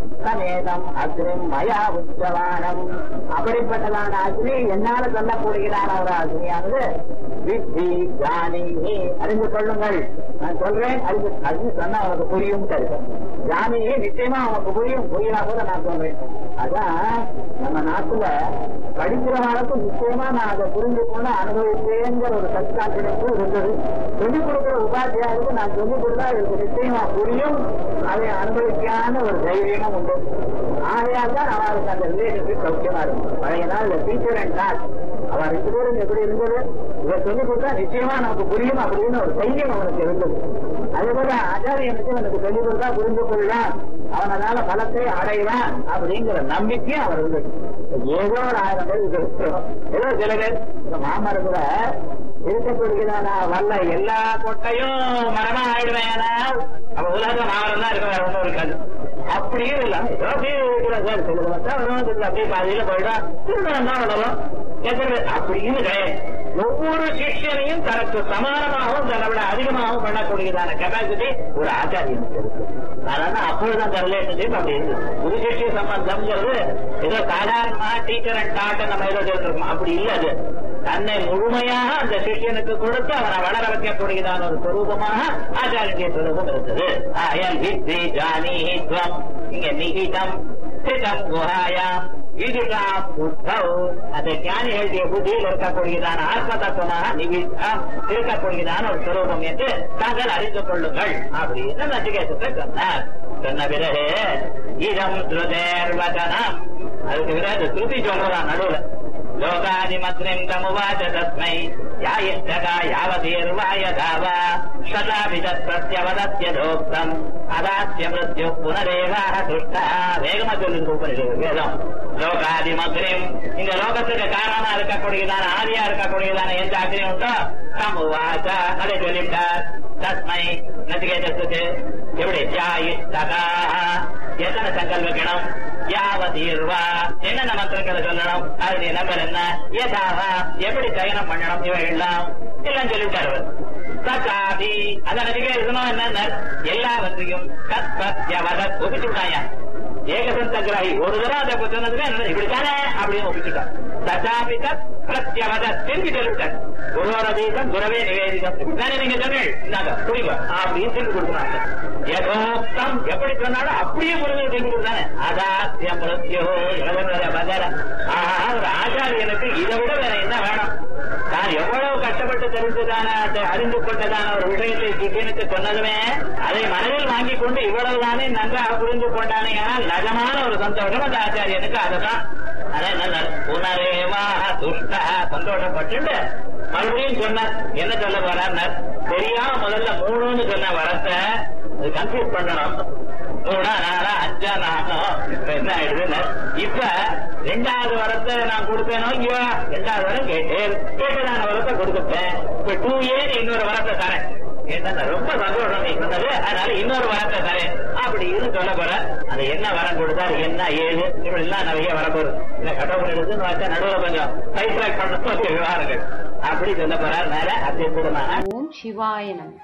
சமேதம் அக்னிம் மயா உச்சவானம் அப்படிப்பட்டதான அக்னி என்னால சொல்லக்கூடியதான ஒரு அக்னியானது வித்தி ஜானி அறிந்து கொள்ளுங்கள் நான் சொல்றேன் அறிந்து அறிந்து சொன்னா அவனுக்கு புரியும் ஜானி நிச்சயமா அவனுக்கு புரியும் புரியா கூட நான் சொல்றேன் அதான் நம்ம நாட்டுல படிக்கிறவங்களுக்கு நிச்சயமா நான் அதை புரிஞ்சு போன அனுபவிப்பேங்கிற ஒரு சத்கான்பிடன்ஸ் இருந்தது சொல்லிக் கொடுக்கிற உபாத்தியாருக்கு நான் சொல்லிக் கொடுத்தா இதுக்கு நிச்சயமா புரியும் அதை அனுபவிக்கான ஒரு தைரியமும் உண்டு ஆகையால் தான் அவருக்கு அந்த ரிலேஷன்ஷிப் சௌக்கியமா இருக்கும் பழைய நாள் டீச்சர் அண்ட் கிளாஸ் அவ ரெண்டு பேரும் எப்படி இருந்தது இதை சொல்லிக் கொடுத்தா நிச்சயமா நமக்கு புரியும் அப்படின்னு ஒரு தைரியம் அவனுக்கு இருந்தது அதே போல ஆச்சாரியனுக்கு எனக்கு சொல்லிக் கொடுத்தா புரிந்து கொள்ளலாம் அவனால பலத்தை அடைவான் அப்படிங்கிற நம்பிக்கை அவர் இருந்தது ஏதோ ஒரு ஆயிரம் பேர் இது இருக்கிறோம். ஏதோ சில பேர் இந்த மாமரத்துல இருக்கக்கூடியதான வல்ல எல்லா கொட்டையும் மரமா ஆயிடுவேன் அப்ப உலக மாமரம் தான் இருக்க வேற ஒண்ணும் இருக்காது அப்படியே இல்ல ஏதோ அப்படியே இருக்கிற சார் சிலது வந்தா வரும் சிலது அப்படியே பாதியில போயிடும் திருமணம் தான் வளரும் எத்தனை பேர் அப்படின்னு கிடையாது ஒவ்வொரு சிஷ்யனையும் தனக்கு சமானமாகவும் தன்னை விட அதிகமாகவும் பண்ணக்கூடியதான கெப்பாசிட்டி ஒரு ஆச்சாரியனுக்கு இருக்கு அதனால அப்பொழுதுதான் அந்த ரிலேஷன்ஷிப் அப்படி இருக்கு குரு சிஷ்ய சம்பந்தம்ங்கிறது ஏதோ சாதாரணமா டீச்சர் அண்ட் டாக்டர் நம்ம ஏதோ சொல்லிருக்கோம் அப்படி இல்ல அது தன்னை முழுமையாக அந்த சிஷ்யனுக்கு கொடுத்து அவனை வளர வைக்கக்கூடியதான ஒரு சொரூபமாக ஆச்சாரிய சொரூபம் இருந்தது ஆயல் வித்தி ஜானி துவம் இங்க நிகிதம் ஸ்திதம் குஹாயாம் இதுகா புத்தௌ அந்த ஞானிகளுடைய புத்தியில் இருக்கக்கூடியதான ஆத்ம தத்துவமாக நிகிதம் இருக்கக்கூடியதான ஒரு சொரூபம் என்று தாங்கள் அறிந்து கொள்ளுங்கள் அப்படின்னு நச்சிகேசத்தை சொன்னார் சொன்ன பிறகு இதம் ஸ்ருதேர் வதனம் அதுக்கு பிறகு ஸ்ருதி சொல்றதான் நடுவுல லோகாதிமத்ரிம் தமுவாச்ச தஸ்மை யாயிஷ்டகா யாவதீர்வாய தாவா சதாபிதத் பிரத்யவதத்ய தோக்தம் அதாத்ய மிருத்யு புனரேவாக துஷ்டா வேகமா சொல்லுங்க உபனிஷத்து வேதம் லோகாதிமக்ரிம் இந்த லோகத்துக்கு காரணமா இருக்கக்கூடியதான ஆதியா இருக்கக்கூடியதான எந்த அக்னி உண்டோ தமுவாச்ச அதை சொல்லிட்டார் தஸ்மை நச்சிகேதத்துக்கு எப்படி யாயிஷ்டகா எத்தனை சங்கல் வைக்கணும் யாவதீர்வா என்னென்ன மந்திரங்களை சொல்லணும் அதனுடைய நம்பர் என்ன ஏதாவா எப்படி சயனம் பண்ணணும் இவை எல்லாம் எல்லாம் சொல்லிவிட்டார் அவர் தக்காதி அத நதிகை இருக்கணும் என்ன எல்லாவற்றையும் கத் சத்யவத ஒப்பிச்சு விட்டாயா ஏகசந்த கிராகி ஒரு தடவை அதை சொன்னதுக்கு என்ன இப்படித்தானே அப்படின்னு ஒப்பிச்சுட்டார் ததாபி தத் பிரத்யவத திரும்பி சொல்லிவிட்டார் குருவர தீபம் குரவே நிவேதிதம் இப்படித்தானே நீங்க சொன்னீங்க இந்தாங்க புரியுங்க அப்படின்னு திரும்பி கொடுக்குறாங்க யதோக்தம் எப்படி சொன்னாலும் அப்படியே முருகன் திரும்பி கொடுத்தானே அதாத்தியம் மிருத்யோ இளவர பதர ஆஹா ஒரு ஆச்சாரியனுக்கு இதை விட வேற என்ன வேணும் தான் எவ்வளவு கஷ்டப்பட்டு தெரிஞ்சதான அறிந்து கொண்டதான ஒரு விஷயத்தை சிஷியனுக்கு சொன்னதுமே அதை மனதில் வாங்கி கொண்டு இவ்வளவுதானே நன்றாக புரிந்து கொண்டானே ஆனால் நிஜமான ஒரு சந்தோஷம் அந்த ஆச்சாரியனுக்கு அதுதான் அதான் என்ன புனரேவா துஷ்ட சந்தோஷப்பட்டு மறுபடியும் சொன்னார் என்ன சொல்ல போறார் தெரியாம முதல்ல மூணுன்னு சொன்ன வரத்தை அது கன்ஃபியூஸ் பண்ணணும் மூணா நாலா அஞ்சா நானோ இப்ப என்ன ஆயிடுதுன்னு இப்ப ரெண்டாவது வரத்தை நான் கொடுப்பேனோ ஐயோ ரெண்டாவது வரம் கேட்டேன் கேட்டதான வரத்தை கொடுத்துட்டேன் இப்ப டூ ஏன்னு இன்னொரு வரத்தை தரேன் கேட்டா ரொம்ப சந்தோஷம் நீ சொன்னது அதனால இன்னொரு வரத்தை தரேன் அப்படின்னு சொல்ல போற அது என்ன வரம் கொடுத்தாரு என்ன ஏது இப்படி எல்லாம் நிறைய வரப்போகுது இல்ல கடவுள் எடுத்துன்னு வச்சா நடுவில் கொஞ்சம் சைட்ராக் பண்ண விவகாரங்கள் அப்படி சொல்ல போறாரு நேர அத்தியுதமான ஓம் சிவாய நம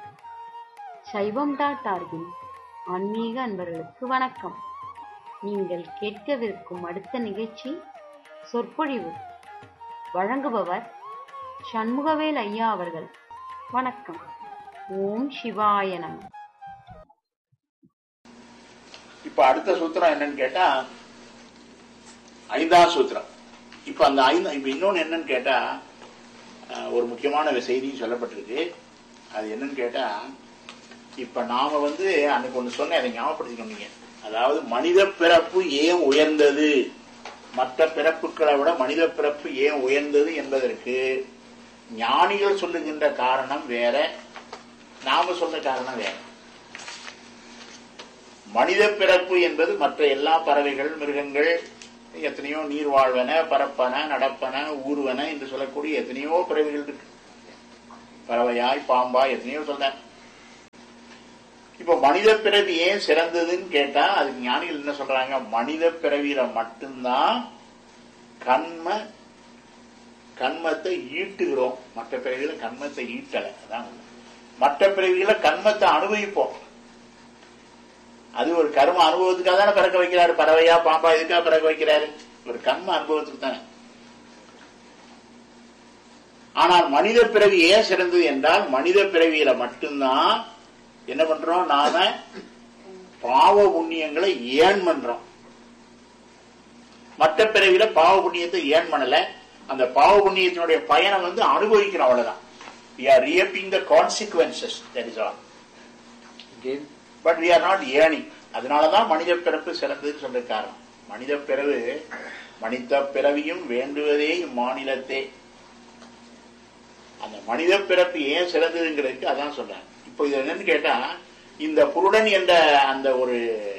சைவம் டாட் ஆர்கின் ஆன்மீக அன்பர்களுக்கு வணக்கம் நீங்கள் கேட்கவிருக்கும் அடுத்த நிகழ்ச்சி சொற்பொழிவு வழங்குபவர் சண்முகவேல் ஐயா அவர்கள் வணக்கம் ஓம் சிவாய நம இப்ப அடுத்த சூத்திரம் என்னன்னு கேட்டா ஐந்தாவது சூத்திரம் இப்ப அந்த ஐந்து இப்ப இன்னொன்னு என்னன்னு கேட்டா அஹ், ஒரு முக்கியமான செய்தியும் சொல்லப்பட்டிருக்கு அது என்னன்னு கேட்டா இப்ப நாம வந்து அன்னைக்கு ஒண்ணு சொன்னேன் அதை ஞாபகப்படுத்திக்கணும் நீங்க அதாவது மனித பிறப்பு ஏன் உயர்ந்தது மற்ற பிறப்புகளை விட மனித பிறப்பு ஏன் உயர்ந்தது என்பதற்கு ஞானிகள் சொல்லுகின்ற காரணம் வேற நாம சொல்ற காரணம் வேற மனித பிறப்பு என்பது மற்ற எல்லா பறவைகள் மிருகங்கள் எத்தனையோ நீர் வாழ்வன பரப்பன நடப்பன ஊர்வன என்று சொல்லக்கூடிய எத்தனையோ பிறவைகள் இருக்கு பறவையாய் பாம்பாய் எத்தனையோ சொல்ற இப்ப மனித பிறவி ஏன் சிறந்ததுன்னு கேட்டா அதுக்கு ஞானிகள் என்ன சொல்றாங்க மனித பிறவியில மட்டும்தான் கண்ம கண்மத்தை ஈட்டுகிறோம் மற்ற பிறவியில கண்மத்தை ஈட்டல அதான் உண்மை. மற்ற பிறவியில கண்மத்தை அனுபவிப்போம் அது ஒரு கர்ம அனுபவத்துக்காக தானே பிறக்க வைக்கிறாரு பறவையா பாம்பா இதுக்காக பிறக்க வைக்கிறாரு ஒரு கர்ம அனுபவத்துக்கு தானே ஆனால் மனித பிறவி ஏன் சிறந்தது என்றால் மனித பிறவியில மட்டும்தான் என்ன பண்றோம் நாம பாவ புண்ணியங்களை ஏன் பண்றோம் மற்ற பிறவியில பாவ புண்ணியத்தை ஏன் பண்ணல அந்த பாவ புண்ணியத்தினுடைய பயனை வந்து அனுபவிக்கிறோம் அவ்வளவுதான் we are reaping the consequences that is all Again, but we are not earning அதனாலதான் மனித பிறப்பு சிறந்ததுன்னு சொல்ற காரணம் மனித பிறவு மனித பிறவியும் வேண்டுவதே இம்மாநிலத்தே அந்த மனித பிறப்பு ஏன் சிறந்ததுங்கிறதுக்கு அதான் சொல்றேன் இப்போ இது என்னன்னு கேட்டா இந்த புருடன் என்ற அந்த ஒரு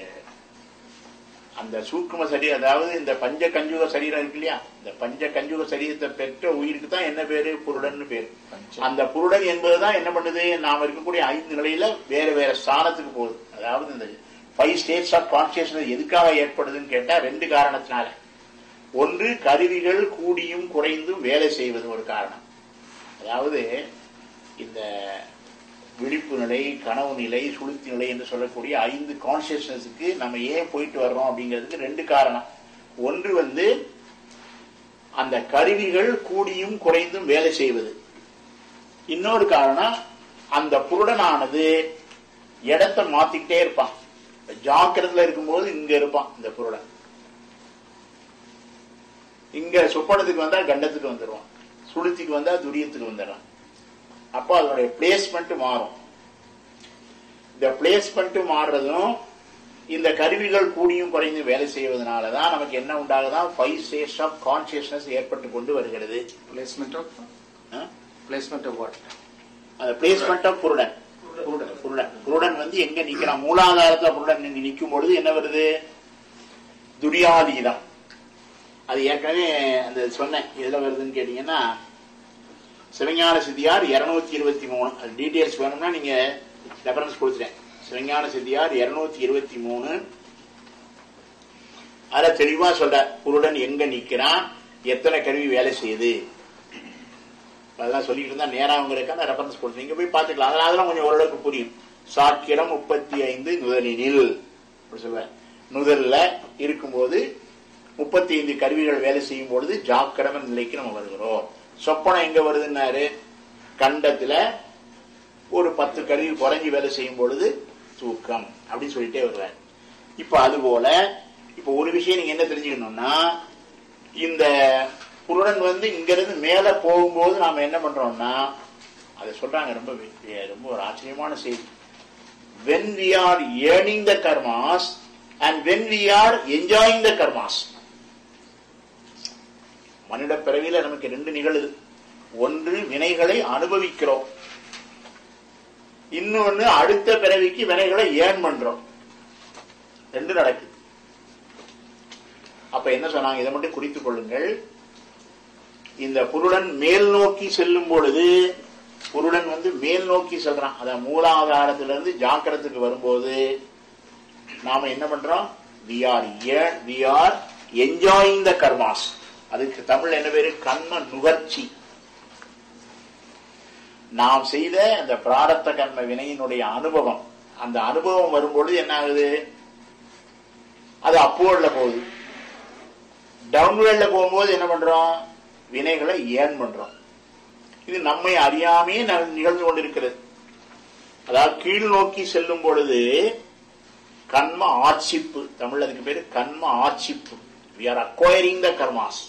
அந்த சூக்கும சரீரம் அதாவது இந்த பஞ்ச கஞ்சுக சரீரம் இருக்கு இல்லையா இந்த பஞ்ச கஞ்சுக சரீரத்தை பெற்ற உயிருக்கு தான் என்ன பேரு புருடன் பேரு பஞ்ச- அந்த புருடன் என்பதுதான் என்ன பண்ணுது நாம இருக்கக்கூடிய ஐந்து நிலையில வேற வேற ஸ்தானத்துக்கு போகுது அதாவது இந்த ஃபைவ் ஸ்டேட்ஸ் ஆஃப் கான்சியஸ்னஸ் எதுக்காக ஏற்படுதுன்னு கேட்டா ரெண்டு காரணத்தினால ஒன்று கருவிகள் கூடியும் குறைந்தும் வேலை செய்வது ஒரு காரணம் அதாவது இந்த விழிப்பு நிலை கனவு நிலை சுளுத்தி நிலை என்று சொல்லக்கூடிய ஐந்து கான்சியஸ்னஸுக்கு நம்ம ஏன் போயிட்டு வர்றோம் அப்படிங்கிறதுக்கு ரெண்டு காரணம் ஒன்று வந்து அந்த கருவிகள் கூடியும் குறைந்தும் வேலை செய்வது இன்னொரு காரணம் அந்த புருடனானது இடத்தை மாத்திக்கிட்டே இருப்பான் இப்ப ஜாக்கிரத்துல இருக்கும்போது இங்க இருப்பான் இந்த புருடன் இங்க சொப்பனத்துக்கு வந்தா கண்டத்துக்கு வந்துடுவான் சுளுத்திக்கு வந்தா துரியத்துக்கு வந்துடுறான் அப்போ அதனுடைய பிளேஸ்மெண்ட் மாறும் இந்த பிளேஸ்மெண்ட் மாறுறதும் இந்த கருவிகள் கூடியும் குறைந்து வேலை செய்வதனால தான் நமக்கு என்ன உண்டாகுதான் ஃபைவ் ஸ்டேட்ஸ் ஆஃப் கான்சியஸ்னஸ் ஏற்பட்டு கொண்டு வருகிறது placement of ஆ? placement of what? அந்த பிளேஸ்மெண்ட் ஆஃப் புருடன் புருடன் புருடன் புருடன் வந்து எங்க நிக்கிறான் மூலாதாரத்துல புருடன் நின்னு நிக்கும் பொழுது என்ன வருது துரியாதீதம் அது ஏற்கனவே அந்த சொன்னேன் எதுல வருதுன்னு கேட்டீங்கன்னா சிவஞான சித்தியார் இருநூத்தி இருபத்தி மூணு அது டீடைல்ஸ் வேணும்னா நீங்க ரெஃபரன்ஸ் கொடுத்துட்டேன் சிவஞான சித்தியார் இருநூத்தி இருபத்தி மூணு அதுல தெளிவா சொல்ற புருடன் எங்க நிக்கிறான் எத்தனை கருவி வேலை செய்யுது அதெல்லாம் சொல்லிட்டு இருந்தா நேராங்கிறதுக்கான ரெஃபரன்ஸ் கொடுத்து நீங்க போய் பார்த்துக்கலாம் அதெல்லாம் அதெல்லாம் கொஞ்சம் ஓரளவுக்கு புரியும் சாக்கிரம் முப்பத்தி ஐந்து நுதலினில் அப்படி சொல்லுவேன் நுதல்ல இருக்கும்போது முப்பத்தி ஐந்து கருவிகள் வேலை செய்யும் பொழுது ஜாக்கிரம நிலைக்கு நம்ம வருகிறோம் சொப்பனம் எங்க வருதுன்னாரு கண்டத்துல ஒரு பத்து கருவி குறைஞ்சி வேலை செய்யும் பொழுது தூக்கம் அப்படின்னு சொல்லிட்டே வருவார் இப்ப அது போல இப்ப ஒரு விஷயம் நீங்க என்ன தெரிஞ்சுக்கணும்னா இந்த புருடன் வந்து இங்க இருந்து மேல போகும்போது நாம என்ன பண்றோம்னா அதை சொல்றாங்க ரொம்ப வி- ரொம்ப ஒரு ஆச்சரியமான செய்தி when we are earning the karmas and when we are enjoying the karmas மனித பிறவியில நமக்கு ரெண்டு நிகழுது ஒன்று வினைகளை அனுபவிக்கிறோம் இன்னொன்னு அடுத்த பிறவிக்கு வினைகளை ஏர்ன் பண்றோம் ரெண்டு நடக்குது அப்ப என்ன சொன்னாங்க இதை மட்டும் குறித்துக் கொள்ளுங்கள் இந்த புருடன் மேல் நோக்கி செல்லும் பொழுது புருடன் வந்து மேல் நோக்கி செல்றான் அதான் மூலாதாரத்திலிருந்து ஜாக்கிரத்துக்கு வரும்போது நாம என்ன பண்றோம் we are we are enjoying the karmas அதுக்கு தமிழ் என்ன பேரு கர்ம நுகர்ச்சி நாம் செய்த அந்த பிராரத்த கர்ம வினையினுடைய அனுபவம் அந்த அனுபவம் வரும்பொழுது என்ன ஆகுது அது அப்போர்ல போகுது டவுன்வேர்ட்ல போகும்போது என்ன பண்றோம் வினைகளை ஏன் பண்றோம் இது நம்மை அறியாமே ந- நிகழ்ந்து கொண்டிருக்கிறது அதாவது கீழ் நோக்கி செல்லும் பொழுது கர்ம ஆட்சிப்பு தமிழ் அதுக்கு பேரு கர்ம ஆட்சிப்பு we are acquiring the karmas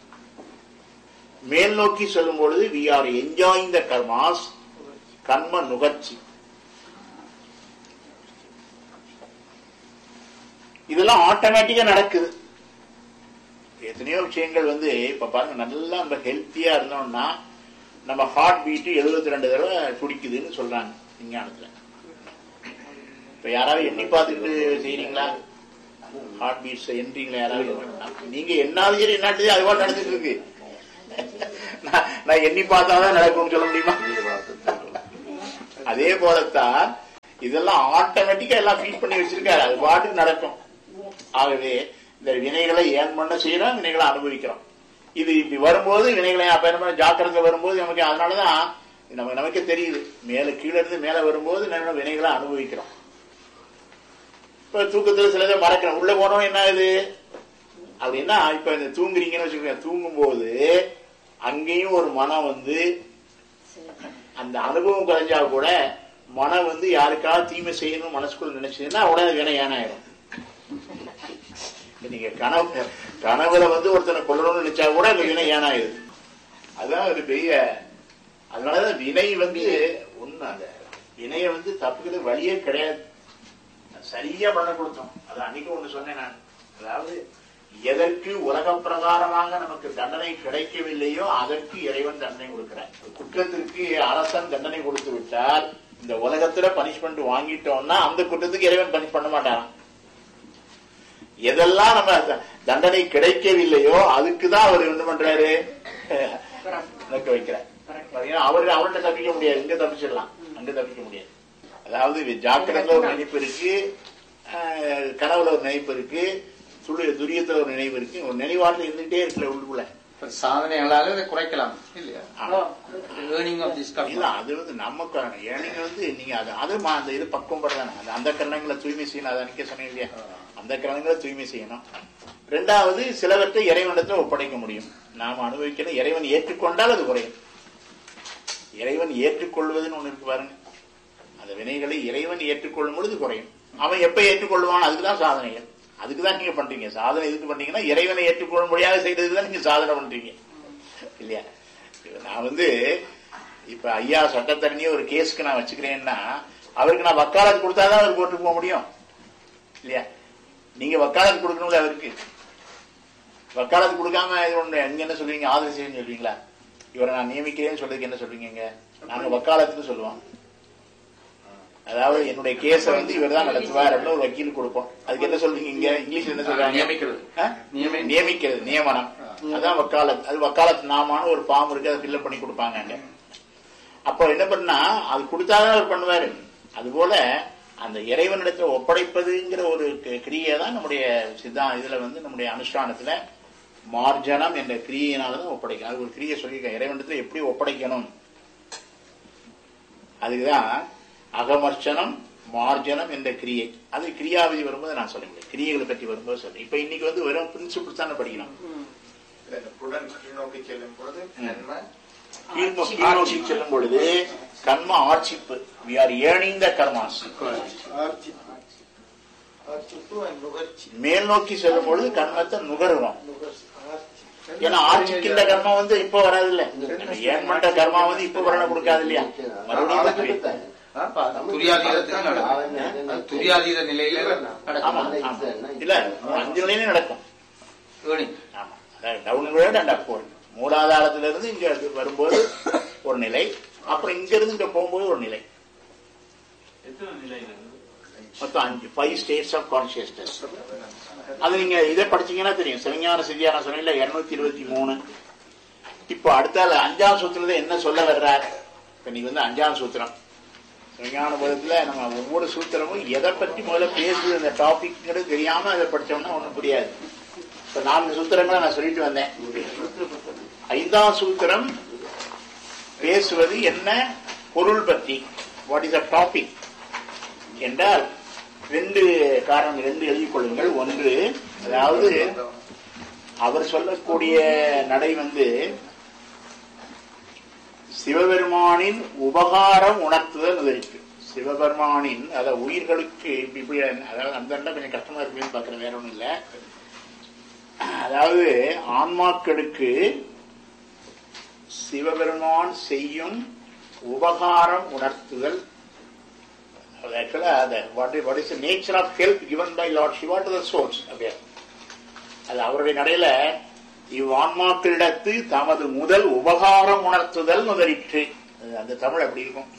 மேல் நோக்கி செல்லும் பொழுது we are enjoying the karmas கர்ம நுகர்ச்சி இதெல்லாம் ஆட்டோமேட்டிக்கா நடக்குது எத்தனையோ விஷயங்கள் வந்து இப்ப பாருங்க நல்லா நம்ம ஹெல்த்தியா இருந்தோம்னா நம்ம ஹார்ட் பீட்டு எழுபத்தி ரெண்டு தடவை துடிக்குதுன்னு சொல்றாங்க விஞ்ஞானத்துல இப்ப யாராவது எண்ணி பார்த்துக்கிட்டு செய்றீங்களா ஹார்ட் பீட்ஸ் எண்றீங்களா யாராவது நீங்க என்னாலும் சரி என்னாட்டு அதுவா நடந்துட்டு இருக்கு நான் நான் எண்ணி பார்த்தாதான் நடக்கும்னு சொல்ல முடியுமா அதே போலத்தான் இதெல்லாம் ஆட்டோமேட்டிக்கா எல்லாம் ஃபீட் பண்ணி வச்சிருக்காரு அது பாட்டுக்கு நடக்கும் ஆகவே இந்த வினைகளை ஏன் பண்ண செய்யறோம் வினைகளை அனுபவிக்கிறோம் இது இப்படி வரும்போது வினைகளை அப்ப என்ன பண்ண ஜாக்கிரதை வரும்போது நமக்கு அதனாலதான் நமக்கு நமக்கே தெரியுது மேல கீழே இருந்து மேல வரும்போது நம்ம வினைகளை அனுபவிக்கிறோம் இப்ப தூக்கத்துல சிலதை மறக்கிறோம் உள்ள போனோம் என்ன இது அப்படின்னா இப்ப இந்த தூங்குறீங்கன்னு வச்சுக்கோங்க தூங்கும் போது அங்கேயும் ஒரு மனம் வந்து அந்த அனுபவம் குறைஞ்சா கூட மனம் வந்து யாருக்காவது தீமை செய்யணும்னு மனசுக்குள்ள நினைச்சதுன்னா உடனே வினை ஏனாயிரும் நீங்க கனவு கனவுல வந்து ஒருத்தனை கொல்லணும்னு நினைச்சா கூட அந்த வினை ஏனாயிருது அதுதான் ஒரு பெரிய அதனாலதான் வினை வந்து ஒண்ணு அந்த வினையை வந்து தப்புக்கிறது வழியே கிடையாது சரியா பண்ண கொடுத்தோம் அது அன்னைக்கு ஒண்ணு சொன்னேன் நான் அதாவது எதற்கு உலக பிரகாரமாக நமக்கு தண்டனை கிடைக்கவில்லையோ அதற்கு இறைவன் தண்டனை கொடுக்கிறார் குற்றத்திற்கு அரசன் தண்டனை கொடுத்து விட்டால் இந்த உலகத்துல பனிஷ்மெண்ட் வாங்கிட்டோம்னா அந்த குற்றத்துக்கு இறைவன் பனிஷ் பண்ண மாட்டாராம் எதெல்லாம் நம்ம த- தண்டனை கிடைக்கவில்லையோ அதுக்குதான் அவர் என்ன பண்றாரு நடக்க வைக்கிறார் பாத்தீங்கன்னா அவரு அவர்கிட்ட தப்பிக்க முடியாது இங்க தப்பிச்சிடலாம் அங்க தப்பிக்க முடியாது அதாவது ஜாக்கிரதையில ஒரு நினைப்பு இருக்கு ஆஹ், கனவுல ஒரு நினைப்பு இருக்கு துளி- துரியத்துல ஒரு நினைவு இருக்கு ஒரு நினைவாட்டில் இருந்துட்டே இருக்குல்ல உள்ளுக்குள்ள இப்ப சாதனைகளால இதை குறைக்கலாம் இல்லையா ஆமா. ஏர்னிங் ஆஃப் திஸ் இல்ல அது வந்து நமக்கு ஏனிங்க வந்து நீங்க அது அது மா- அந்த இது பக்குவம் படுறாங்க அந்த அந்த கரணங்களை தூய்மை செய்யணும் அதை அன்னைக்கே சொன்னேன் இல்லையா அந்த கரணங்களை தூய்மை செய்யணும் ரெண்டாவது சிலவற்றை இறைவனிடத்துல ஒப்படைக்க முடியும் நாம அனுபவிக்கிற இறைவன் ஏற்றுக்கொண்டால் அது குறையும் இறைவன் ஏற்றுக்கொள்வதுன்னு ஒண்ணு இருக்கு பாருங்க அந்த வினைகளை இறைவன் ஏற்றுக்கொள்ளும் பொழுது குறையும் அவன் எப்ப ஏற்றுக்கொள்வான் அதுக்குதான் சாதனைகள் அதுக்குதான் நீங்க பண்றீங்க சாதனை எதுக்கு பண்றீங்கன்னா இறைவனை ஏற்றுக்கொள்ளும்படியாக செய்யறதுக்கு தான் நீங்க சாதனை பண்றீங்க இல்லையா இப்ப நான் வந்து இப்ப ஐயா சட்டத்தரணியை ஒரு கேஸ்க்கு நான் வச்சுக்கிறேன்னா அவருக்கு நான் வக்காலத்து கொடுத்தாதான் அவர் கோர்ட்டுக்கு போக முடியும் இல்லையா நீங்க வக்காலத்து கொடுக்கணும்ல அவருக்கு வக்காலத்து கொடுக்காம இது ஒண்ணு எங்க என்ன சொல்றீங்க ஆதரவு செய்யுன்னு சொல்றீங்களா இவரை நான் நியமிக்கிறேன்னு சொல்றதுக்கு என்ன சொல்றீங்க நாங்க வக்காலத்துன்னு சொல்லுவோம் அதாவது என்னுடைய கேஸ வந்து இவர் தான் நடத்துவார் அப்படின்னு ஒரு வக்கீல் கொடுப்போம் அதுக்கு என்ன சொல்றீங்க இங்க இங்கிலீஷ்ல என்ன சொல்றாங்க நியமிக்கிறது. ஆ? நியமி- நியமிக்கிறது நியமனம் அதான் வக்காலத் அது வக்காலத் நாமான்னு ஒரு ஃபார்ம் இருக்கு அதை ஃபில்அப் பண்ணி கொடுப்பாங்க அங்க அப்போ என்ன பண்ணா அது கொடுத்தாதான் அவர் பண்ணுவாரு அதுபோல அந்த இறைவனிடத்துல ஒப்படைப்பதுங்கிற ஒரு க- கிரியை தான் நம்முடைய சித்தா இதுல வந்து நம்முடைய அனுஷ்டானத்துல மார்ஜனம் என்ற கிரியையினாலதான் ஒப்படைக்கணும் அது ஒரு கிரியை சொல்லியிருக்கேன் இறைவனிடத்துல எப்படி ஒப்படைக்கணும் அதுக்குதான் அகமர்ச்சனம் மார்ஜனம் என்ற கிரியை அது கிரியாவிதி வரும்போது நான் சொல்ல முடியும் கிரியைகளை பற்றி வரும்போது சொல்றேன் இப்ப இன்னைக்கு வந்து வெறும் பிரின்சிபிள்ஸ் தானே படிக்கணும் புலன் கீழ்நோக்கி செல்லும் பொழுது நன்மை கீழ்நோ- கீழ்நோக்கி செல்லும் பொழுது கர்ம ஆட்சிப்பு we are earning the karmas ஆர்ச்சிப்பு and நுகர்ச்சி மேல் நோக்கி செல்லும் பொழுது கர்மத்தை நுகர்றோம் நுகர்ச்சி ஆர்ச்சி. ஏன்னா ஆட்சிக்கின்ற கர்மம் வந்து இப்ப வராது இல்ல ஏன் பண்ற கர்மா வந்து இப்ப வரணும் கொடுக்காது இல்லையா மறுபடியும் தப்பி. துரியாதீதத்தில் நடக்கும் அது துரியாதீத நிலையில ஆமா நடக்கும் ஆமா இல்ல அஞ்சு நிலையிலும் நடக்கும் ஏர்னிங் ஆமா அதாவது டவுன் கிரேட் அண்ட் அப்வர்ட் மூலாதாரத்துல இருந்து இங்க அது வரும்போது ஒரு நிலை அப்புறம் இங்க இருந்து இங்க போகும்போது ஒரு நிலை மொத்தம் அஞ்சு ஃபைவ் ஸ்டேட்ஸ் ஆஃப் கான்சியஸ்னஸ் அது நீங்க இதை படிச்சீங்கன்னா தெரியும் சிவஞான சித்தியான சொன்ன இருநூத்தி இருபத்தி மூணு இப்போ அடுத்தால அஞ்சாம் சூத்திரத்துல என்ன சொல்ல வர்றார் இப்ப நீங்க வந்து அஞ்சாம் சூத்திரம் சிவஞான போதத்துல நம்ம ஒவ்வொரு சூத்திரமும் எதை பற்றி முதல்ல பேசுது இந்த டாபிக்ங்கிறது தெரியாம அதை படிச்சோம்னா ஒண்ணும் புரியாது இப்ப நான்கு சூத்திரங்களை நான் சொல்லிட்டு வந்தேன் ஐந்தாம் சூத்திரம் பேசுவது என்ன பொருள் பற்றி வாட் இஸ் அ டாபிக் என்றால் ரெண்டு காரணம் ரெண்டு எழுதிக் கொள்ளுங்கள் ஒன்று அதாவது அவர் சொல்லக்கூடிய நடை வந்து சிவபெருமானின் உபகாரம் உணர்த்துதல் அது இருக்கு சிவபெருமானின் அதாவது உயிர்களுக்கு இப்படி இப்படி அதாவது அந்த இடத்துல கொஞ்சம் கஷ்டமா இருக்குன்னு பாக்குறேன் வேற ஒண்ணும் இல்ல அதாவது ஆன்மாக்களுக்கு சிவபெருமான் செய்யும் உபகாரம் உணர்த்துதல் அது ஆக்சுவலா அது what what is nature of help given by Lord Shiva to the source அப்படியே அது அவருடைய நடையில இவ்வான்மாக்களிடத்து தமது முதல் உபகாரம் உணர்த்துதல் முதலிற்று அது அந்த தமிழ் அப்படி இருக்கும்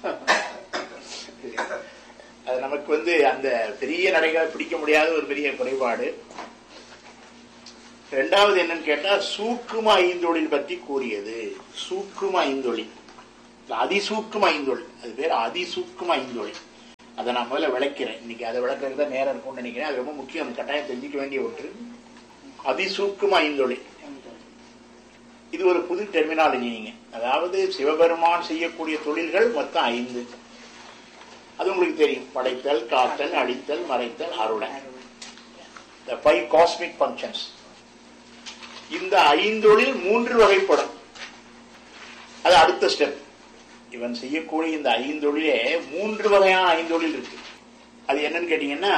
அது நமக்கு வந்து அந்த பெரிய நடைகளை பிடிக்க முடியாத ஒரு பெரிய குறைபாடு ரெண்டாவது என்னன்னு கேட்டா சூக்கும ஐந்தொழில் பற்றி கூறியது சூக்கும ஐந்தொழில் அதிசூக்கும ஐந்தொழில் அது பேர் அதிசூக்கும ஐந்தொழில் அதை நான் முதல்ல விளக்கிறேன் இன்னைக்கு அதை விளக்குறது தான் நேரம் இருக்கும்னு நினைக்கிறேன் அது ரொம்ப முக்கியம் கட்டாயம் தெரிஞ்சுக்க வேண்டிய ஒன்று அதிசூக்கும ஐந்தொழில் இது ஒரு புது டெர்மினாலஜி நீங்க அதாவது சிவபெருமான் செய்யக்கூடிய தொழில்கள் மொத்தம் ஐந்து அது உங்களுக்கு தெரியும் படைத்தல் காத்தல் அழித்தல் மறைத்தல் அருளை the five cosmic functions இந்த ஐந்தொழில் மூன்று வகைப்படும் அது அடுத்த ஸ்டெப் இவன் செய்யக்கூடிய இந்த ஐந்தொழிலே மூன்று வகையான ஐந்தொழில் இருக்கு அது என்னன்னு கேட்டீங்கன்னா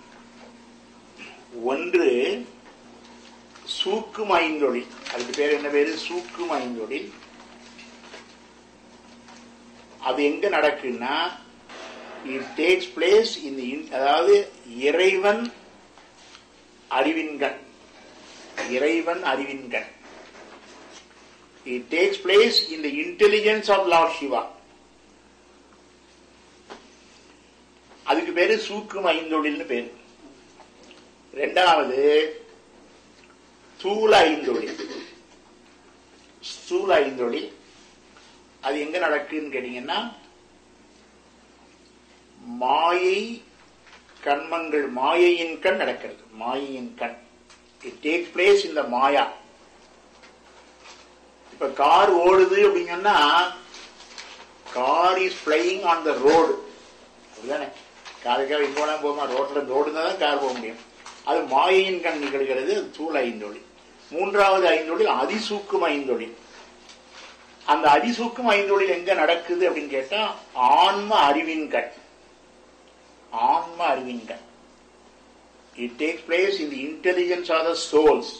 ஒன்று சூக்கும் ஐந்தொழில் அதுக்கு பேர் என்ன பேரு சூக்கும் ஐந்தொழில் அது எங்க நடக்குன்னா இட் டேக்ஸ் பிளேஸ் இந்த அதாவது இறைவன் அறிவின்கண் இறைவன் அறிவின்கண் it takes place in the intelligence of Lord Shiva அதுக்கு பேரு சூக்கும் ஐந்தொழில்னு பேரு ரெண்டாவது ஸ்தூல ஐந்தொழில் ஸ்தூல ஐந்தொழில் அது எங்க நடக்குன்னு கேட்டீங்கன்னா மாயை கண்மங்கள் மாயையின் கண் நடக்கிறது மாயையின் கண் இட் டேக் பிளேஸ் இந்த மாயா இப்ப கார் ஓடுது அப்படின்னு சொன்னா car is flying on the road அப்படிதானே காருக்காக இங்க போனா போமா ரோட்ல ரோடு தான் கார் போக முடியும் அது மாயையின் கண் நிகழ்கிறது அது தூள் ஐந்தொழில் மூன்றாவது ஐந்தொழில் அதிசூக்கும் ஐந்தொழில் அந்த அதிசூக்கும் ஐந்தொழில் எங்க நடக்குது அப்படின்னு கேட்டா ஆன்ம அறிவின் கண் ஆன்ம அறிவின் கண் it take place in the intelligence of the souls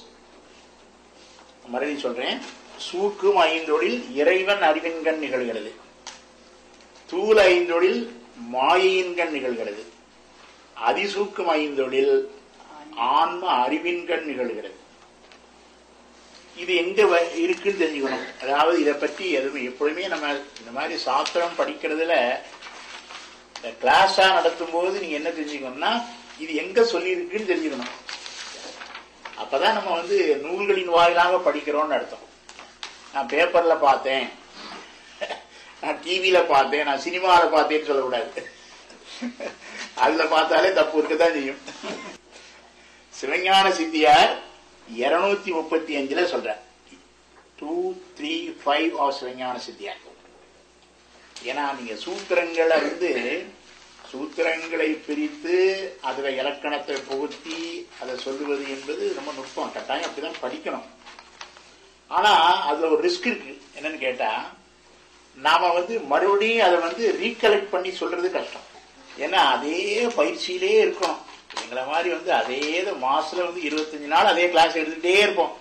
மறுபடியும் சொல்றேன் சூக்கும் ஐந்தொழில் இறைவன் அறிவின்கண் நிகழ்கிறது தூள் ஐந்தொழில் மாயையின்கண் நிகழ்கிறது அதிசூக்கும் ஐந்தொழில் ஆன்ம அறிவின்கண் நிகழ்கிறது இது எங்க வ- இருக்குன்னு தெரிஞ்சுக்கணும் அதாவது இதை பற்றி எதுவுமே எப்பொழுதுமே நம்ம இந்த மாதிரி சாஸ்திரம் படிக்கிறதுல கிளாஸா நடத்தும் போது நீங்க என்ன தெரிஞ்சுக்கணும்னா இது எங்க சொல்லி இருக்குன்னு தெரிஞ்சுக்கணும் அப்பதான் நம்ம வந்து நூல்களின் வாயிலாக படிக்கிறோம்னு அர்த்தம் நான் பேப்பர்ல பார்த்தேன் நான் டிவியில பார்த்தேன் நான் சினிமாவில பார்த்தேன்னு சொல்லக்கூடாது அதுல பார்த்தாலே தப்பு இருக்கதான் செய்யும் சிவஞான சித்தியார் இருநூத்தி முப்பத்தி அஞ்சுல சொல்ற two three five of Sivagnana Siddhiyar ஏன்னா நீங்க சூத்திரங்களை வந்து சூத்திரங்களை பிரித்து அதுல இலக்கணத்தை புகுத்தி அதை சொல்லுவது என்பது ரொம்ப நுட்பம் கட்டாயம் அப்படிதான் படிக்கணும் ஆனா அதுல ஒரு ரிஸ்க் இருக்கு என்னன்னு கேட்டா நாம வந்து மறுபடியும் அதை வந்து ரீகலெக்ட் பண்ணி சொல்றது கஷ்டம் ஏன்னா அதே பயிற்சியிலே இருக்கணும் எங்களை மாதிரி வந்து அதே இது மாசத்துல வந்து இருபத்தஞ்சு நாள் அதே கிளாஸ் எடுத்துட்டே இருப்போம்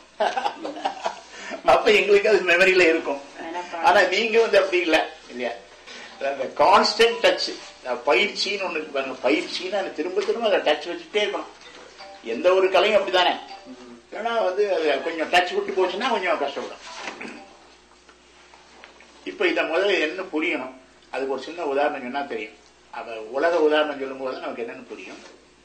அப்ப எங்களுக்கு அது மெமரியில இருக்கும் ஆனா நீங்க வந்து அப்படி இல்ல இல்லையா அந்த கான்ஸ்டன்ட் டச் பயிற்சின்னு ஒண்ணு இருக்கு பாருங்க பயிற்சின்னு அது திரும்ப திரும்ப அதை டச் வச்சுட்டே இருக்கணும் எந்த ஒரு கலையும் அப்படிதானே ஏன்னா வந்து அது கொஞ்சம் டச் விட்டு போச்சுன்னா கொஞ்சம் கஷ்டப்படும் இப்ப இத முதல்ல என்ன புரியணும் அதுக்கு ஒரு சின்ன உதாரணம் சொன்னா தெரியும் அவ உலக உதாரணம் சொல்லும் போது நமக்கு என்னன்னு புரியும்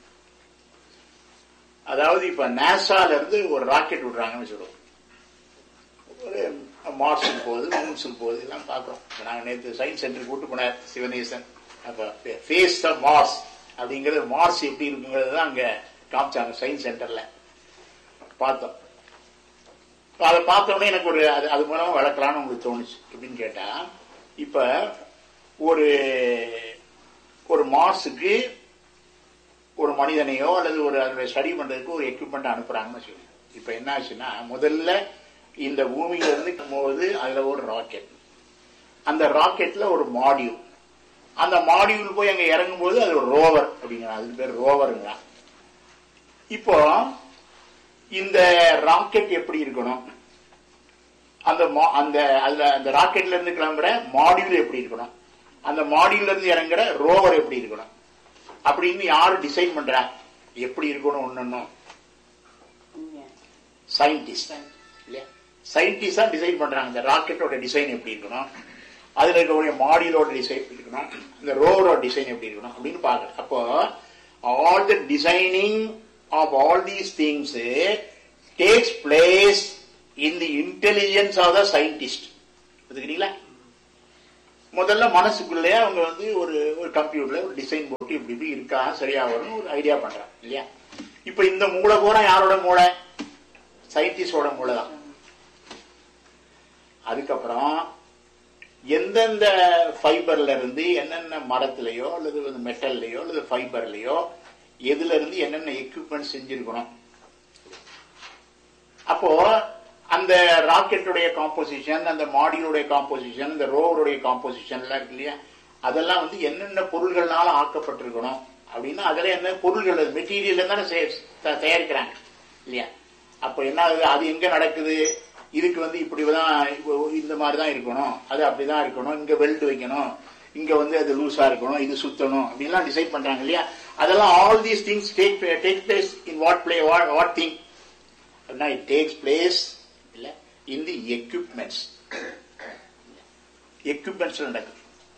அதாவது இப்ப நாசால இருந்து ஒரு ராக்கெட் விடுறாங்கன்னு சொல்லுவோம் ஒரு மார்ஸுக்கு போகுது மூன்ஸுக்கு போகுது எல்லாம் பார்க்குறோம் நாங்கள் நேற்று சயின்ஸ் சென்டருக்கு கூட்டு போனார் சிவநேசன் அப்போ ஃபேஸ் த மார்ஸ் அப்படிங்கிறது மார்ஸ் எப்படி இருக்குங்கிறது தான் அங்கே காமிச்சாங்க சயின்ஸ் சென்டர்ல பார்த்தோம் இப்ப அதை பார்த்த உடனே எனக்கு ஒரு அது அது மூலமா வளர்க்கலாம்னு உங்களுக்கு தோணுச்சு எப்படின்னு கேட்டா இப்ப ஒரு ஒரு மார்ஸுக்கு ஒரு மனிதனையோ அல்லது ஒரு அதை ஸ்டடி பண்றதுக்கு ஒரு எக்யூப்மெண்ட் அனுப்புறாங்கன்னு சொல்லி இப்ப என்ன ஆச்சுன்னா முதல்ல இந்த பூமியில இருந்து போது அதுல ஒரு ராக்கெட் அந்த ராக்கெட்ல ஒரு மாடியூல் அந்த மாடியூல் போய் அங்க இறங்கும் போது அது ஒரு ரோவர் அப்படிங்கிறான் அதுக்கு பேர் ரோவருங்க இப்போ இந்த ராக்கெட் எப்படி இருக்கணும் அந்த மா- அந்த அதுல அந்த ராக்கெட்ல இருந்து கிளம்புற மாடியூல் எப்படி இருக்கணும் அந்த மாடியூல்ல இருந்து இறங்குற ரோவர் எப்படி இருக்கணும் அப்படின்னு யாரு டிசைன் பண்றா எப்படி இருக்கணும் ஒண்ணும் சயின்டிஸ்ட் இல்லையா சயின்டிஸ்ட் தான் டிசைன் பண்றாங்க இந்த ராக்கெட்டோட டிசைன் எப்படி இருக்கணும் அதுல இருக்கக்கூடிய மாடியூலோட டிசைன் எப்படி இருக்கணும் இந்த ரோவரோட டிசைன் எப்படி இருக்கணும் அப்படின்னு பாக்குறது அப்போ all the designing of all these things takes place in the intelligence of the scientist ஒத்துக்கிறீங்களா முதல்ல மனசுக்குள்ளே அவங்க வந்து ஒரு ஒரு கம்ப்யூட்டர்ல ஒரு டிசைன் போட்டு இப்படி இப்படி இருக்கா சரியா வரும் ஒரு ஐடியா பண்றாங்க இல்லையா இப்ப இந்த மூளை பூரா யாரோட மூளை சயின்டிஸ்டோட மூளை தான் அதுக்கப்புறம் எந்தெந்த ஃபைபர்ல இருந்து என்னென்ன மரத்திலேயோ அல்லது மெட்டல்லையோ அல்லது ஃபைபர்லயோ எதுல இருந்து என்னென்ன எக்யூப்மெண்ட் செஞ்சிருக்கணும் அப்போ அந்த ராக்கெட்டுடைய காம்போசிஷன் அந்த மாடியுடைய காம்போசிஷன் இந்த ரோவருடைய காம்போசிஷன் எல்லாம் இருக்கு இல்லையா அதெல்லாம் வந்து என்னென்ன பொருள்கள்னால ஆக்கப்பட்டிருக்கணும் அப்படின்னா அதுல என்ன பொருள்கள் மெட்டீரியல் தானே செய- த- தயாரிக்கிறாங்க இல்லையா அப்ப என்ன ஆகுது அது எங்க நடக்குது இதுக்கு வந்து இப்படிதான் இப்போ இந்த மாதிரி தான் இருக்கணும் அது அப்படிதான் இருக்கணும் இங்க பெல்ட் வைக்கணும் இங்க வந்து அது லூஸா இருக்கணும் இது சுத்தணும் அப்படின்லாம் டிசைட் பண்றாங்க இல்லையா அதெல்லாம் all these things take take place in what play what thing அப்படின்னா இட் டேக்ஸ் பிளேஸ் இல்ல இன் தி எக்யூப்மெண்ட்ஸ் எக்யூப்மெண்ட்ஸ் நடக்குது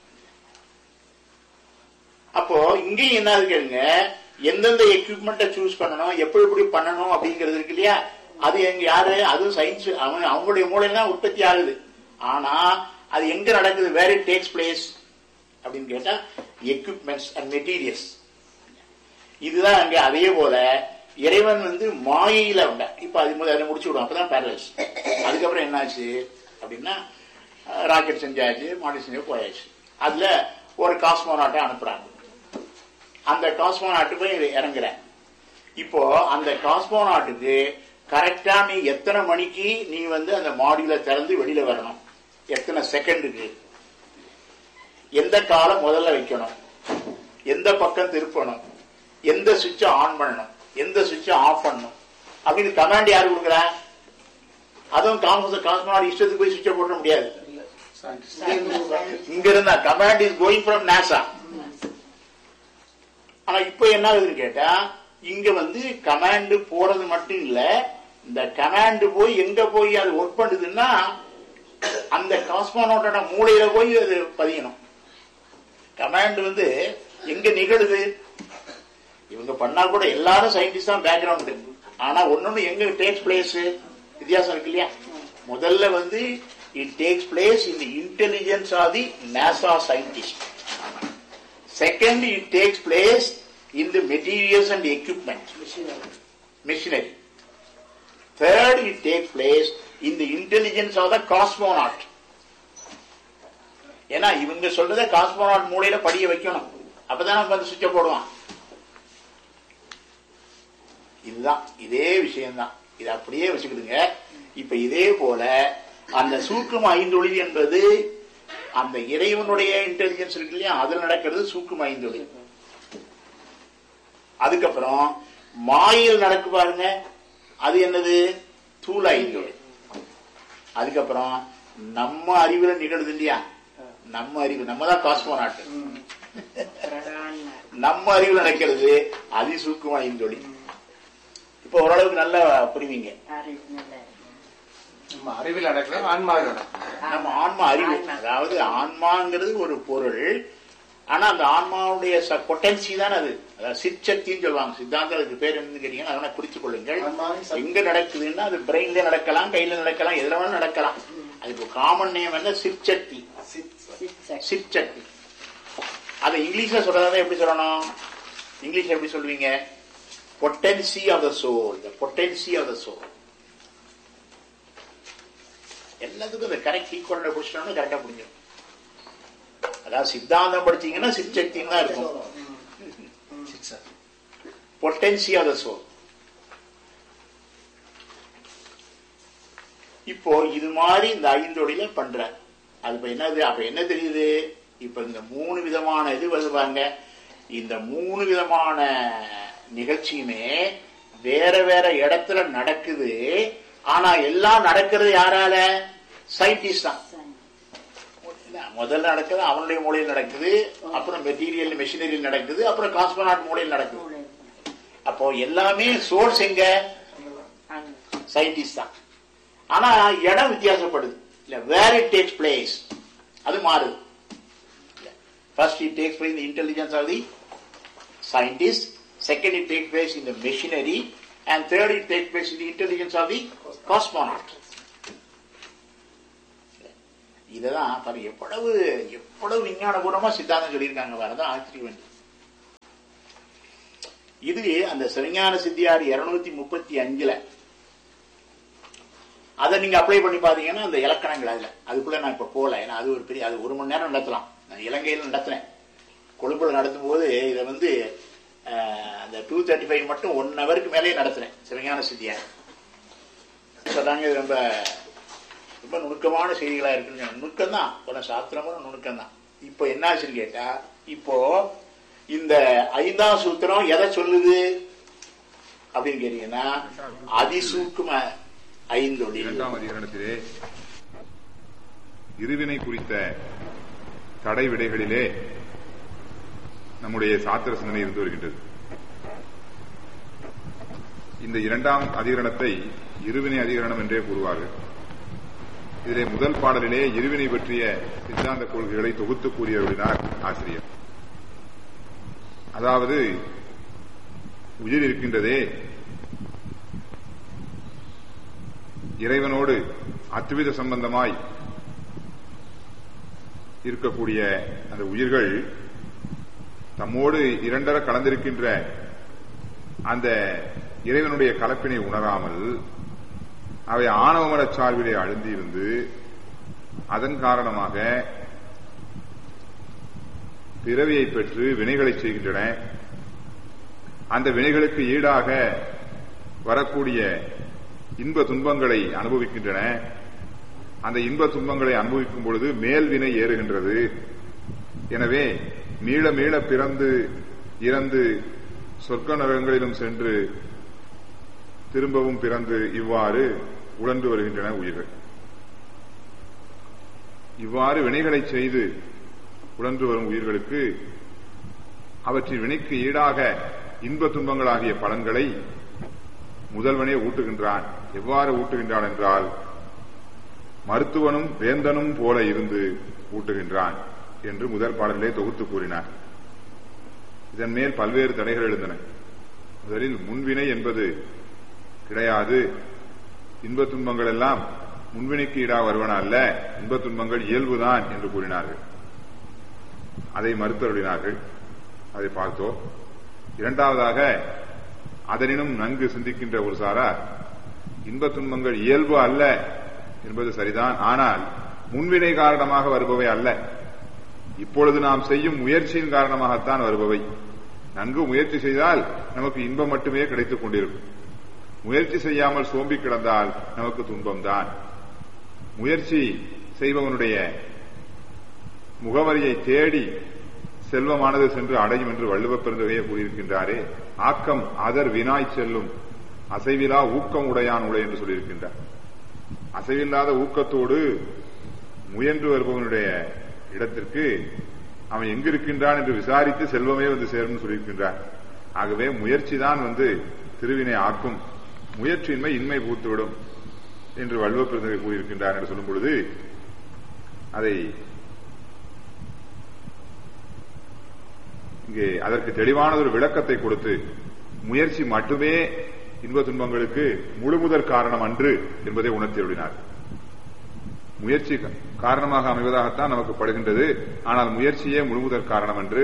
அப்போ இங்கேயும் என்ன கேளுங்க எந்தெந்த எக்யூப்மெண்ட்டை சூஸ் பண்ணணும் எப்படி எப்படி பண்ணணும் அப்படிங்கிறது இருக்கு இல்லையா அது எங்க யாரு அதுவும் சயின்ஸ் அவங்க அவங்களுடைய மூலையில தான் உற்பத்தி ஆகுது ஆனா அது எங்க நடக்குது வேர் இட் டேக்ஸ் பிளேஸ் அப்படின்னு கேட்டா எக்யூப்மெண்ட்ஸ் அண்ட் மெட்டீரியல்ஸ் இதுதான் அங்க அதே போல இறைவன் வந்து மாயையில உண்ட இப்ப அது முதல்ல அதை முடிச்சு விடும் அப்பதான் பேரலைஸ் அதுக்கப்புறம் என்னாச்சு அப்படின்னா ராக்கெட் செஞ்சாச்சு மாடி செஞ்சு போயாச்சு அதுல ஒரு காஸ்மோனாட்டை அனுப்புறாங்க அந்த காஸ்மோனாட்டு போய் இறங்குறேன் இப்போ அந்த காஸ்மோனாட்டுக்கு கரெக்டா நீ எத்தனை மணிக்கு நீ வந்து அந்த மாடியூல திறந்து வெளியில வரணும் எத்தனை செகண்டுக்கு எந்த காலம் முதல்ல வைக்கணும் எந்த பக்கம் திருப்பணும் எந்த சுவிட்சை ஆன் பண்ணணும் எந்த சுவிட்சை ஆஃப் பண்ணணும் அப்படின்னு கமாண்ட் யாரு கொடுக்குறா அதுவும் காமஸ் காஸ்மோனாட் இஷ்டத்துக்கு போய் சுவிட்சை போட முடியாது இங்க இருந்தா command is going from NASA ஆனா இப்ப என்ன ஆகுதுன்னு கேட்டா இங்க வந்து கமாண்ட் போறது மட்டும் இல்ல இந்த கமாண்ட் போய் எங்க போய் அது ஒர்க் பண்ணுதுன்னா அந்த காஸ்மோனோட்டோட மூளையில போய் அது பதியணும் கமாண்ட் வந்து எங்க நிகழுது இவங்க பண்ணா கூட எல்லாரும் சயின்டிஸ்ட் தான் பேக்ரவுண்ட் ஆனா ஒன்னொன்னு எங்க டேக்ஸ் பிளேஸ் வித்தியாசம் இருக்கு இல்லையா முதல்ல வந்து it takes place in the intelligence of the NASA scientist Second, it takes place in the materials and equipment, machinery. Third, it takes place in the intelligence of the cosmonaut. ஏன்னா இவங்க சொல்றத காஸ்மோனாட் மூலையில படிய வைக்கணும் அப்பதான் நம்ம வந்து சுவிட்ச போடுவான் இதுதான் இதே விஷயம்தான் இது அப்படியே வச்சுக்கிடுங்க இப்ப இதே போல அந்த சூக்கும ஐந்தொழி என்பது அந்த இறைவனுடைய இன்டெலிஜென்ஸ் இருக்கு இல்லையா அதுல நடக்கிறது சூக்கும ஐந்தொழி அதுக்கப்புறம் மாயில் நடக்கு பாருங்க அது என்னது தூள ஐந்தொழி அதுக்கப்புறம் நம்ம அறிவுல நிகழுது இல்லையா நம்ம அறிவு நம்ம தான் காஸ்மோனாட்டு நம்ம அறிவுல நடக்கிறது அதிசூக்கும ஐந்தொழி இப்ப ஓரளவுக்கு நல்லா புரிவீங்க நம்ம அறிவில் நடக்கிறது ஆன்மாவில் நடக்கிறது நம்ம ஆன்மா அறிவு அதாவது ஆன்மாங்கிறது ஒரு பொருள் ஆனா அந்த ஆன்மாவுடைய பொட்டன்சி தான் அது அதாவது சிற்சக்தின்னு சொல்லுவாங்க சித்தாந்தம் அதுக்கு பேர் என்னன்னு கேட்டீங்கன்னா அதனை குறித்துக் கொள்ளுங்கள் ஆன்மாவின் சக்தி. எங்க நடக்குதுன்னா அது பிரெயின்ல நடக்கலாம் கையில நடக்கலாம் எதுல வேணாலும் நடக்கலாம் அதுக்கு காமன் நேம் என்ன சிற்சக்தி சிற்சக்தி அதை இங்கிலீஷ்ல சொல்றதா எப்படி சொல்லணும் இங்கிலீஷ்ல எப்படி சொல்லுவீங்க potency of the soul the potency of the soul எல்லாத்துக்கும் இந்த கரெக்ட் ஈக்குவல் பிடிச்சிட்டோம்னா கரெக்டா புரிஞ்சிடும் அதாவது சித்தாந்தம் படிச்சீங்கன்னா சிற்சக்தின்னு தான் இருக்கும் பொட்டன்சி ஆஃப் த சோல் இப்போ இது மாதிரி இந்த ஐந்தொழில பண்ற அது இப்ப என்னது அப்ப என்ன தெரியுது இப்ப இந்த மூணு விதமான இது வருது பாருங்க இந்த மூணு விதமான நிகழ்ச்சியுமே வேற வேற இடத்துல நடக்குது ஆனா எல்லாம் நடக்கிறது யாரால சயின்டிஸ்ட் தான் முதல்ல நடக்குது அவனுடைய மூலையில் நடக்குது அப்புறம் மெட்டீரியல் மெஷினரியில் நடக்குது அப்புறம் காஸ்மோனாட் மூலையில் நடக்குது அப்போ எல்லாமே சோர்ஸ் எங்க சயின்டிஸ்ட் தான் ஆனா இடம் வித்தியாசப்படுது இல்ல வேர் இட் டேக்ஸ் பிளேஸ் அது மாறுது first it takes place in intelligence of the scientist, second it takes place in the machinery, and third it takes place in the intelligence of the cosmonaut. இததான் பாரு எவ்வளவு எவ்வளவு விஞ்ஞானபூர்வமா சித்தாந்தம் சொல்லியிருக்காங்க வரதான் ஆச்சரியம் இது அந்த சிவஞான சித்தியார் இருநூத்தி முப்பத்தி அஞ்சுல அதை நீங்க அப்ளை பண்ணி பாத்தீங்கன்னா அந்த இலக்கணங்கள் அதுல அதுக்குள்ள நான் இப்ப போல ஏன்னா அது ஒரு பெரிய அது ஒரு மணி நேரம் நடத்தலாம் நான் இலங்கையில் நடத்தினேன் கொழும்புல நடத்தும் போது இதை வந்து அஹ், அந்த டூ தேர்ட்டி ஃபைவ் மட்டும் ஒன் ஹவருக்கு மேலேயே நடத்தினேன் சிவஞான சித்தியார் சொன்னாங்க இது ரொம்ப ரொம்ப நுணுக்கமான செய்திகளா இருக்குன்னு நுணுக்கம் தான் ஒரு சாஸ்திரமான நுணுக்கம் தான் இப்போ என்ன ஆச்சுன்னு கேட்டா இப்போ இந்த ஐந்தாம் சூத்திரம் எதை சொல்லுது அப்படின்னு கேட்டீங்கன்னா அதிசூக்கும ஐந்தொழில் இரண்டாம் அதிகரணத்திலே இருவினை குறித்த தடை விடைகளிலே நம்முடைய சாத்திர சிந்தனை இருந்து வருகின்றது இந்த இரண்டாம் அதிகரணத்தை இருவினை அதிகரணம் என்றே கூறுவார்கள் இதிலே முதல் பாடலிலே இருவினை பற்றிய சித்தாந்த கொள்கைகளை தொகுத்து கூறியவர்களார் ஆசிரியர் அதாவது உயிர் இருக்கின்றதே இறைவனோடு அத்வித சம்பந்தமாய் இருக்கக்கூடிய அந்த உயிர்கள் தம்மோடு இரண்டர கலந்திருக்கின்ற அந்த இறைவனுடைய கலப்பினை உணராமல் அவை ஆணவமரச் சார்பிலே அழுந்தியிருந்து அதன் காரணமாக பிறவியை பெற்று வினைகளை செய்கின்றன அந்த வினைகளுக்கு ஈடாக வரக்கூடிய இன்ப துன்பங்களை அனுபவிக்கின்றன அந்த இன்ப துன்பங்களை அனுபவிக்கும் பொழுது மேல் வினை ஏறுகின்றது எனவே மீள மீள பிறந்து இறந்து சொர்க்க நரகங்களிலும் சென்று திரும்பவும் பிறந்து இவ்வாறு உழன்று வருகின்றன உயிர்கள் இவ்வாறு வினைகளை செய்து உழன்று வரும் உயிர்களுக்கு அவற்றின் வினைக்கு ஈடாக இன்ப துன்பங்களாகிய பலன்களை முதல்வனே ஊட்டுகின்றான் எவ்வாறு ஊட்டுகின்றான் என்றால் மருத்துவனும் வேந்தனும் போல இருந்து ஊட்டுகின்றான் என்று முதல் பாடலிலே தொகுத்து கூறினார் இதன் மேல் பல்வேறு தடைகள் எழுந்தன முதலில் முன்வினை என்பது கிடையாது இன்ப துன்பங்கள் எல்லாம் முன்வினைக்கு ஈடாக வருவன அல்ல இன்ப துன்பங்கள் இயல்புதான் என்று கூறினார்கள் அதை மறுத்தருளினார்கள் அதை பார்த்தோம் இரண்டாவதாக அதனினும் நன்கு சிந்திக்கின்ற ஒரு சாரார் இன்ப துன்பங்கள் இயல்பு அல்ல என்பது சரிதான் ஆனால் முன்வினை காரணமாக வருபவை அல்ல இப்பொழுது நாம் செய்யும் முயற்சியின் காரணமாகத்தான் வருபவை நன்கு முயற்சி செய்தால் நமக்கு இன்பம் மட்டுமே கிடைத்துக் கொண்டிருக்கும் முயற்சி செய்யாமல் சோம்பி கிடந்தால் நமக்கு துன்பம்தான் முயற்சி செய்பவனுடைய முகவரியை தேடி செல்வமானது சென்று அடையும் என்று வள்ளுவப் பெருந்தகையே கூறியிருக்கின்றாரே ஆக்கம் அதர் வினாய் செல்லும் அசைவிலா ஊக்கம் உடையான் உடை என்று சொல்லியிருக்கின்றார் அசைவில்லாத ஊக்கத்தோடு முயன்று வருபவனுடைய இடத்திற்கு அவன் எங்கிருக்கின்றான் என்று விசாரித்து செல்வமே வந்து சேரும் சொல்லியிருக்கின்றார் ஆகவே முயற்சி தான் வந்து திருவினை ஆக்கும் முயற்சியின்மை இன்மை பூத்துவிடும் என்று வள்ளுவ பெருந்தகை கூறியிருக்கின்றார் என்று சொல்லும் பொழுது அதை இங்கே அதற்கு தெளிவான ஒரு விளக்கத்தை கொடுத்து முயற்சி மட்டுமே இன்ப துன்பங்களுக்கு முழுமுதற் காரணம் அன்று என்பதை உணர்த்தியுள்ளார் முயற்சி காரணமாக அமைவதாகத்தான் நமக்கு படுகின்றது ஆனால் முயற்சியே முழுமுதற் காரணம் என்று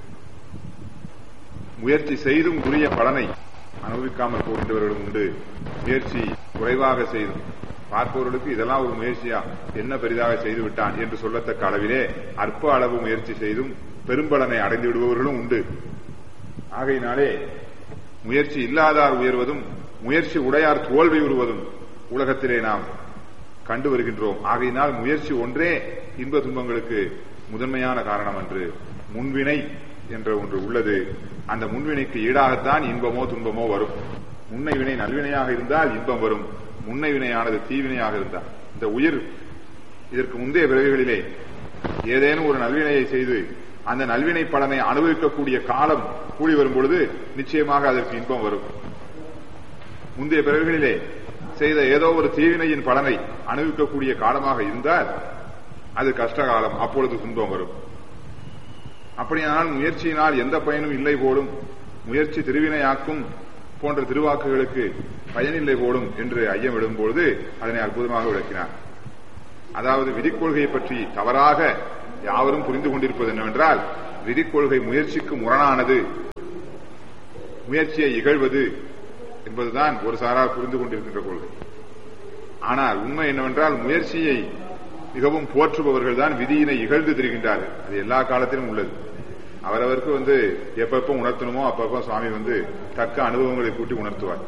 முயற்சி செய்தும் உரிய பலனை அனுபவிக்காமல் போகின்றவர்களும் உண்டு முயற்சி குறைவாக செய்தும் பார்ப்பவர்களுக்கு இதெல்லாம் ஒரு முயற்சியா என்ன பெரிதாக செய்து விட்டான் என்று சொல்லத்தக்க அளவிலே அற்ப அளவு முயற்சி செய்தும் பெரும்பலனை அடைந்து விடுபவர்களும் உண்டு ஆகையினாலே முயற்சி இல்லாதார் உயர்வதும் முயற்சி உடையார் தோல்வி உறுவதும் உலகத்திலே நாம் கண்டு வருகின்றோம் ஆகையினால் முயற்சி ஒன்றே இன்ப துன்பங்களுக்கு முதன்மையான காரணம் என்று முன்வினை என்ற ஒன்று உள்ளது அந்த முன்வினைக்கு ஈடாகத்தான் இன்பமோ துன்பமோ வரும் முன்னை வினை நல்வினையாக இருந்தால் இன்பம் வரும் முன்னை வினையானது தீவினையாக இருந்தால் இந்த உயிர் இதற்கு முந்தைய பிறவிகளிலே ஏதேனும் ஒரு நல்வினையை செய்து அந்த நல்வினை பலனை அனுபவிக்கக்கூடிய காலம் கூடி வரும் பொழுது நிச்சயமாக அதற்கு இன்பம் வரும் முந்தைய பிறவிகளிலே செய்த ஏதோ ஒரு தீவினையின் பலனை அனுபவிக்கக்கூடிய காலமாக இருந்தால் அது கஷ்டகாலம் அப்பொழுது துன்பம் வரும் அப்படியானால் முயற்சியினால் எந்த பயனும் இல்லை போலும் முயற்சி திருவினையாக்கும் போன்ற திருவாக்குகளுக்கு பயனில்லை போலும் என்று ஐயம் விடும்பொழுது அதனை அற்புதமாக விளக்கினார் அதாவது விதிக்கொள்கையை பற்றி தவறாக யாவரும் புரிந்து கொண்டிருப்பது என்னவென்றால் விதிக்கொள்கை முயற்சிக்கு முரணானது முயற்சியை இகழ்வது என்பதுதான் ஒரு சாரார் புரிந்து கொண்டிருக்கின்ற கொள்கை ஆனால் உண்மை என்னவென்றால் முயற்சியை மிகவும் போற்றுபவர்கள் தான் விதியினை இகழ்ந்து திரிகின்றார்கள் அது எல்லா காலத்திலும் உள்ளது அவரவருக்கு வந்து எப்பப்ப உணர்த்தணுமோ அப்பப்ப சுவாமி வந்து தக்க அனுபவங்களை கூட்டி உணர்த்துவார்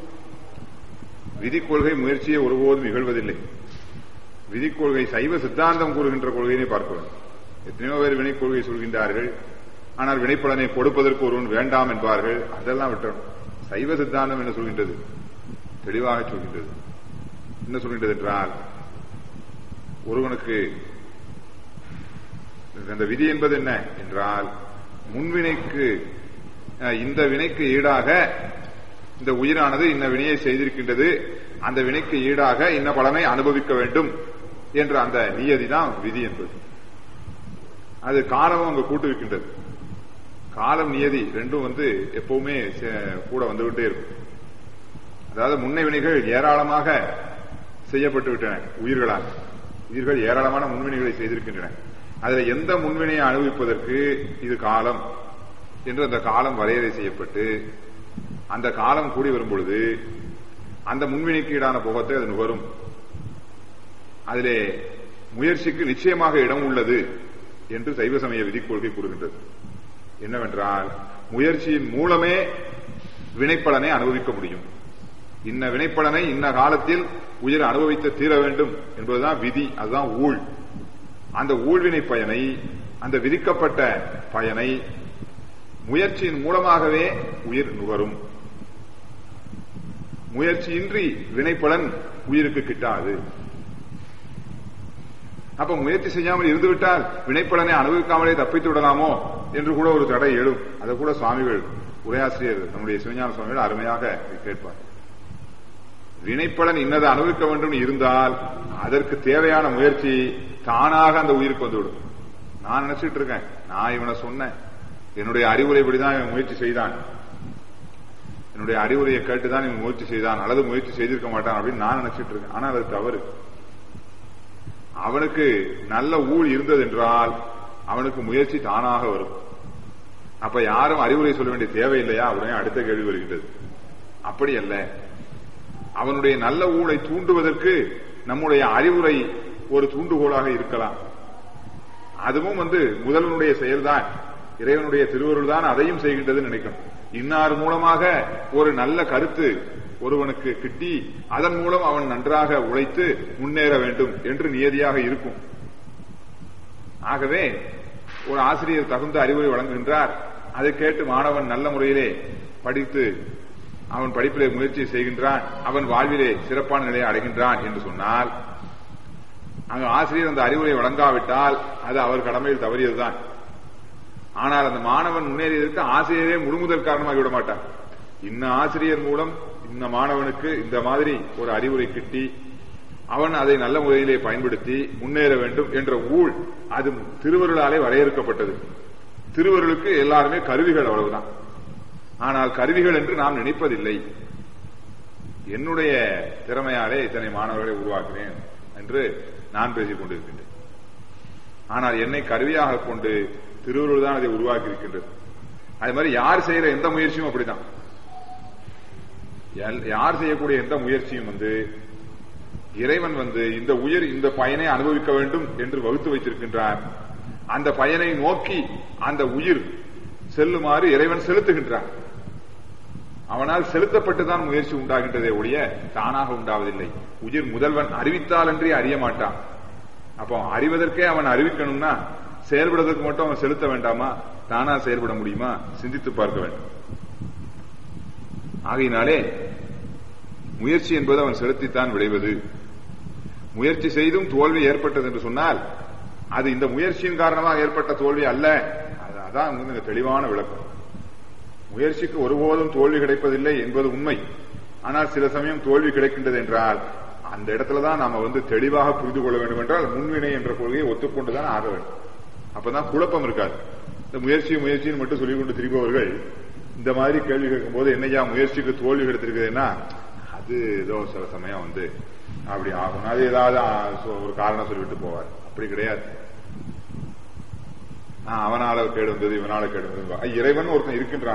விதி கொள்கை முயற்சியை ஒருபோதும் இகழ்வதில்லை விதி கொள்கை சைவ சித்தாந்தம் கூறுகின்ற கொள்கையினை பார்க்க வேண்டும் எத்தனையோ பேர் வினை கொள்கை சொல்கின்றார்கள் ஆனால் வினைப்பலனை கொடுப்பதற்கு ஒருவன் வேண்டாம் என்பார்கள் அதெல்லாம் விட்டணும் சைவ சித்தாந்தம் என்ன சொல்கின்றது தெளிவாக சொல்கின்றது என்ன சொல்கின்றது என்றால் ஒருவனுக்கு அந்த விதி என்பது என்ன என்றால் முன்வினைக்கு அஹ், இந்த வினைக்கு ஈடாக இந்த உயிரானது இன்ன வினையை செய்திருக்கின்றது அந்த வினைக்கு ஈடாக இன்ன பலனை அனுபவிக்க வேண்டும் என்ற அந்த நியதி தான் விதி என்பது அது காலமும் அங்கு கூட்டுவிக்கின்றது காலம் நியதி ரெண்டும் வந்து எப்பவுமே சே- கூட வந்துகிட்டே இருக்கும் அதாவது முன்னை வினைகள் ஏராளமாக செய்யப்பட்டு விட்டன உயிர்களால் உயிர்கள் ஏராளமான முன்வினைகளை செய்திருக்கின்றன அதுல எந்த முன்வினையை அனுபவிப்பதற்கு இது காலம் என்று அந்த காலம் வரையறை செய்யப்பட்டு அந்த காலம் கூடி வரும் பொழுது அந்த முன்வினைக்கு ஈடான போகத்தை அது நுகரும் அதிலே முயற்சிக்கு நிச்சயமாக இடம் உள்ளது என்று சைவ சமய விதிக் கொள்கை கூறுகின்றது என்னவென்றால் முயற்சியின் மூலமே வினைப்பலனை அனுபவிக்க முடியும் இன்ன வினைப்பலனை இன்ன காலத்தில் உயிர் அனுபவித்து தீர வேண்டும் என்பதுதான் விதி அதுதான் ஊழ் அந்த ஊழ்வினை பயனை அந்த விதிக்கப்பட்ட பயனை முயற்சியின் மூலமாகவே உயிர் நுகரும் முயற்சியின்றி வினைப்பலன் உயிருக்கு கிட்டாது அப்ப முயற்சி செய்யாமல் இருந்துவிட்டால் வினைப்பலனை அனுபவிக்காமலே தப்பித்து விடலாமோ என்று கூட ஒரு தடை எழும் அதை கூட சுவாமிகள் உரையாசிரியர் நம்முடைய சிவஞான சுவாமிகள் அருமையாக கேட்பார் வினைப்பலன் இன்னதை அனுபவிக்க வேண்டும் இருந்தால் அதற்கு தேவையான முயற்சி தானாக அந்த உயிருக்கு வந்துவிடும் நான் நினைச்சிட்டு இருக்கேன் நான் இவனை சொன்னேன் என்னுடைய அறிவுரைப்படிதான் இவன் முயற்சி செய்தான் என்னுடைய அறிவுரையை கேட்டுதான் இவன் முயற்சி செய்தான் அல்லது முயற்சி செய்திருக்க மாட்டான் அப்படின்னு நான் நினைச்சிட்டு இருக்கேன் ஆனா அது தவறு அவனுக்கு நல்ல ஊழ் இருந்தது என்றால் அவனுக்கு முயற்சி தானாக வரும் அப்ப யாரும் அறிவுரை சொல்ல வேண்டிய தேவையில்லையா உடனே அடுத்த கேள்வி வருகின்றது அப்படி அல்ல அவனுடைய நல்ல ஊழை தூண்டுவதற்கு நம்முடைய அறிவுரை ஒரு தூண்டுகோலாக இருக்கலாம் அதுவும் வந்து முதல்வனுடைய செயல்தான் இறைவனுடைய திருவருள் தான் அதையும் செய்கின்றது நினைக்கணும் இன்னார் மூலமாக ஒரு நல்ல கருத்து ஒருவனுக்கு கிட்டி அதன் மூலம் அவன் நன்றாக உழைத்து முன்னேற வேண்டும் என்று நியதியாக இருக்கும் ஆகவே ஒரு ஆசிரியர் தகுந்த அறிவுரை வழங்குகின்றார் அதை கேட்டு மாணவன் நல்ல முறையிலே படித்து அவன் படிப்பிலே முயற்சி செய்கின்றான் அவன் வாழ்விலே சிறப்பான நிலையை அடைகின்றான் என்று சொன்னால் அங்கு ஆசிரியர் அந்த அறிவுரை வழங்காவிட்டால் அது அவர் கடமையில் தவறியதுதான் ஆனால் அந்த மாணவன் முன்னேறியதற்கு ஆசிரியரே முழுமுதல் காரணமாகி விட மாட்டார் இன்ன ஆசிரியர் மூலம் இந்த மாணவனுக்கு இந்த மாதிரி ஒரு அறிவுரை கிட்டி அவன் அதை நல்ல முறையிலே பயன்படுத்தி முன்னேற வேண்டும் என்ற ஊழ் அது திருவருளாலே வரையறுக்கப்பட்டது திருவருளுக்கு எல்லாருமே கருவிகள் அவ்வளவுதான் ஆனால் கருவிகள் என்று நாம் நினைப்பதில்லை என்னுடைய திறமையாலே இத்தனை மாணவர்களை உருவாக்கினேன் என்று நான் பேசிக் கொண்டிருக்கின்றேன் ஆனால் என்னை கருவியாக கொண்டு திருவருள் தான் அதை உருவாக்கி இருக்கின்றது அது மாதிரி யார் செய்யற எந்த முயற்சியும் அப்படிதான் எல்- யார் செய்யக்கூடிய எந்த முயற்சியும் வந்து இறைவன் வந்து இந்த உயிர் இந்த பயனை அனுபவிக்க வேண்டும் என்று வகுத்து வைத்திருக்கின்றார் அந்த பயனை நோக்கி அந்த உயிர் செல்லுமாறு இறைவன் செலுத்துகின்றான் அவனால் செலுத்தப்பட்டுதான் முயற்சி உண்டாகின்றதே ஒழிய தானாக உண்டாவதில்லை உயிர் முதல்வன் அறிவித்தாலன்றி அறிய மாட்டான் அப்போ அறிவதற்கே அவன் அறிவிக்கணும்னா செயல்படுவதற்கு மட்டும் அவன் செலுத்த வேண்டாமா தானா செயல்பட முடியுமா சிந்தித்து பார்க்க வேண்டும் ஆகையினாலே முயற்சி என்பது அவன் செலுத்தித்தான் விளைவது முயற்சி செய்தும் தோல்வி ஏற்பட்டது என்று சொன்னால் அது இந்த முயற்சியின் காரணமாக ஏற்பட்ட தோல்வி அல்ல அது- அதான் வந்து மிக தெளிவான விளக்கம் முயற்சிக்கு ஒருபோதும் தோல்வி கிடைப்பதில்லை என்பது உண்மை ஆனால் சில சமயம் தோல்வி கிடைக்கின்றது என்றால் அந்த இடத்துலதான் நாம வந்து தெளிவாக புரிந்து கொள்ள வேண்டும் என்றால் முன்வினை என்ற கொள்கையை ஒத்துக்கொண்டுதான் ஆக வேண்டும் அப்பதான் குழப்பம் இருக்காது இந்த முயற்சி முயற்சின்னு மட்டும் சொல்லிக் கொண்டு திரிபவர்கள் இந்த மாதிரி கேள்வி கேட்கும் போது என்னையா முயற்சிக்கு தோல்வி கிடைத்திருக்குதுன்னா அது ஏதோ சில சமயம் வந்து அப்படி ஆகும் அது ஏதாவது ஆ, சொ- ஒரு காரணம் சொல்லிவிட்டு போவார் அப்படி கிடையாது ஆ, அவனால கேடு வந்தது இவனால கேடு வந்தது இறைவன் ஒருத்தன் இருக்கின்றான்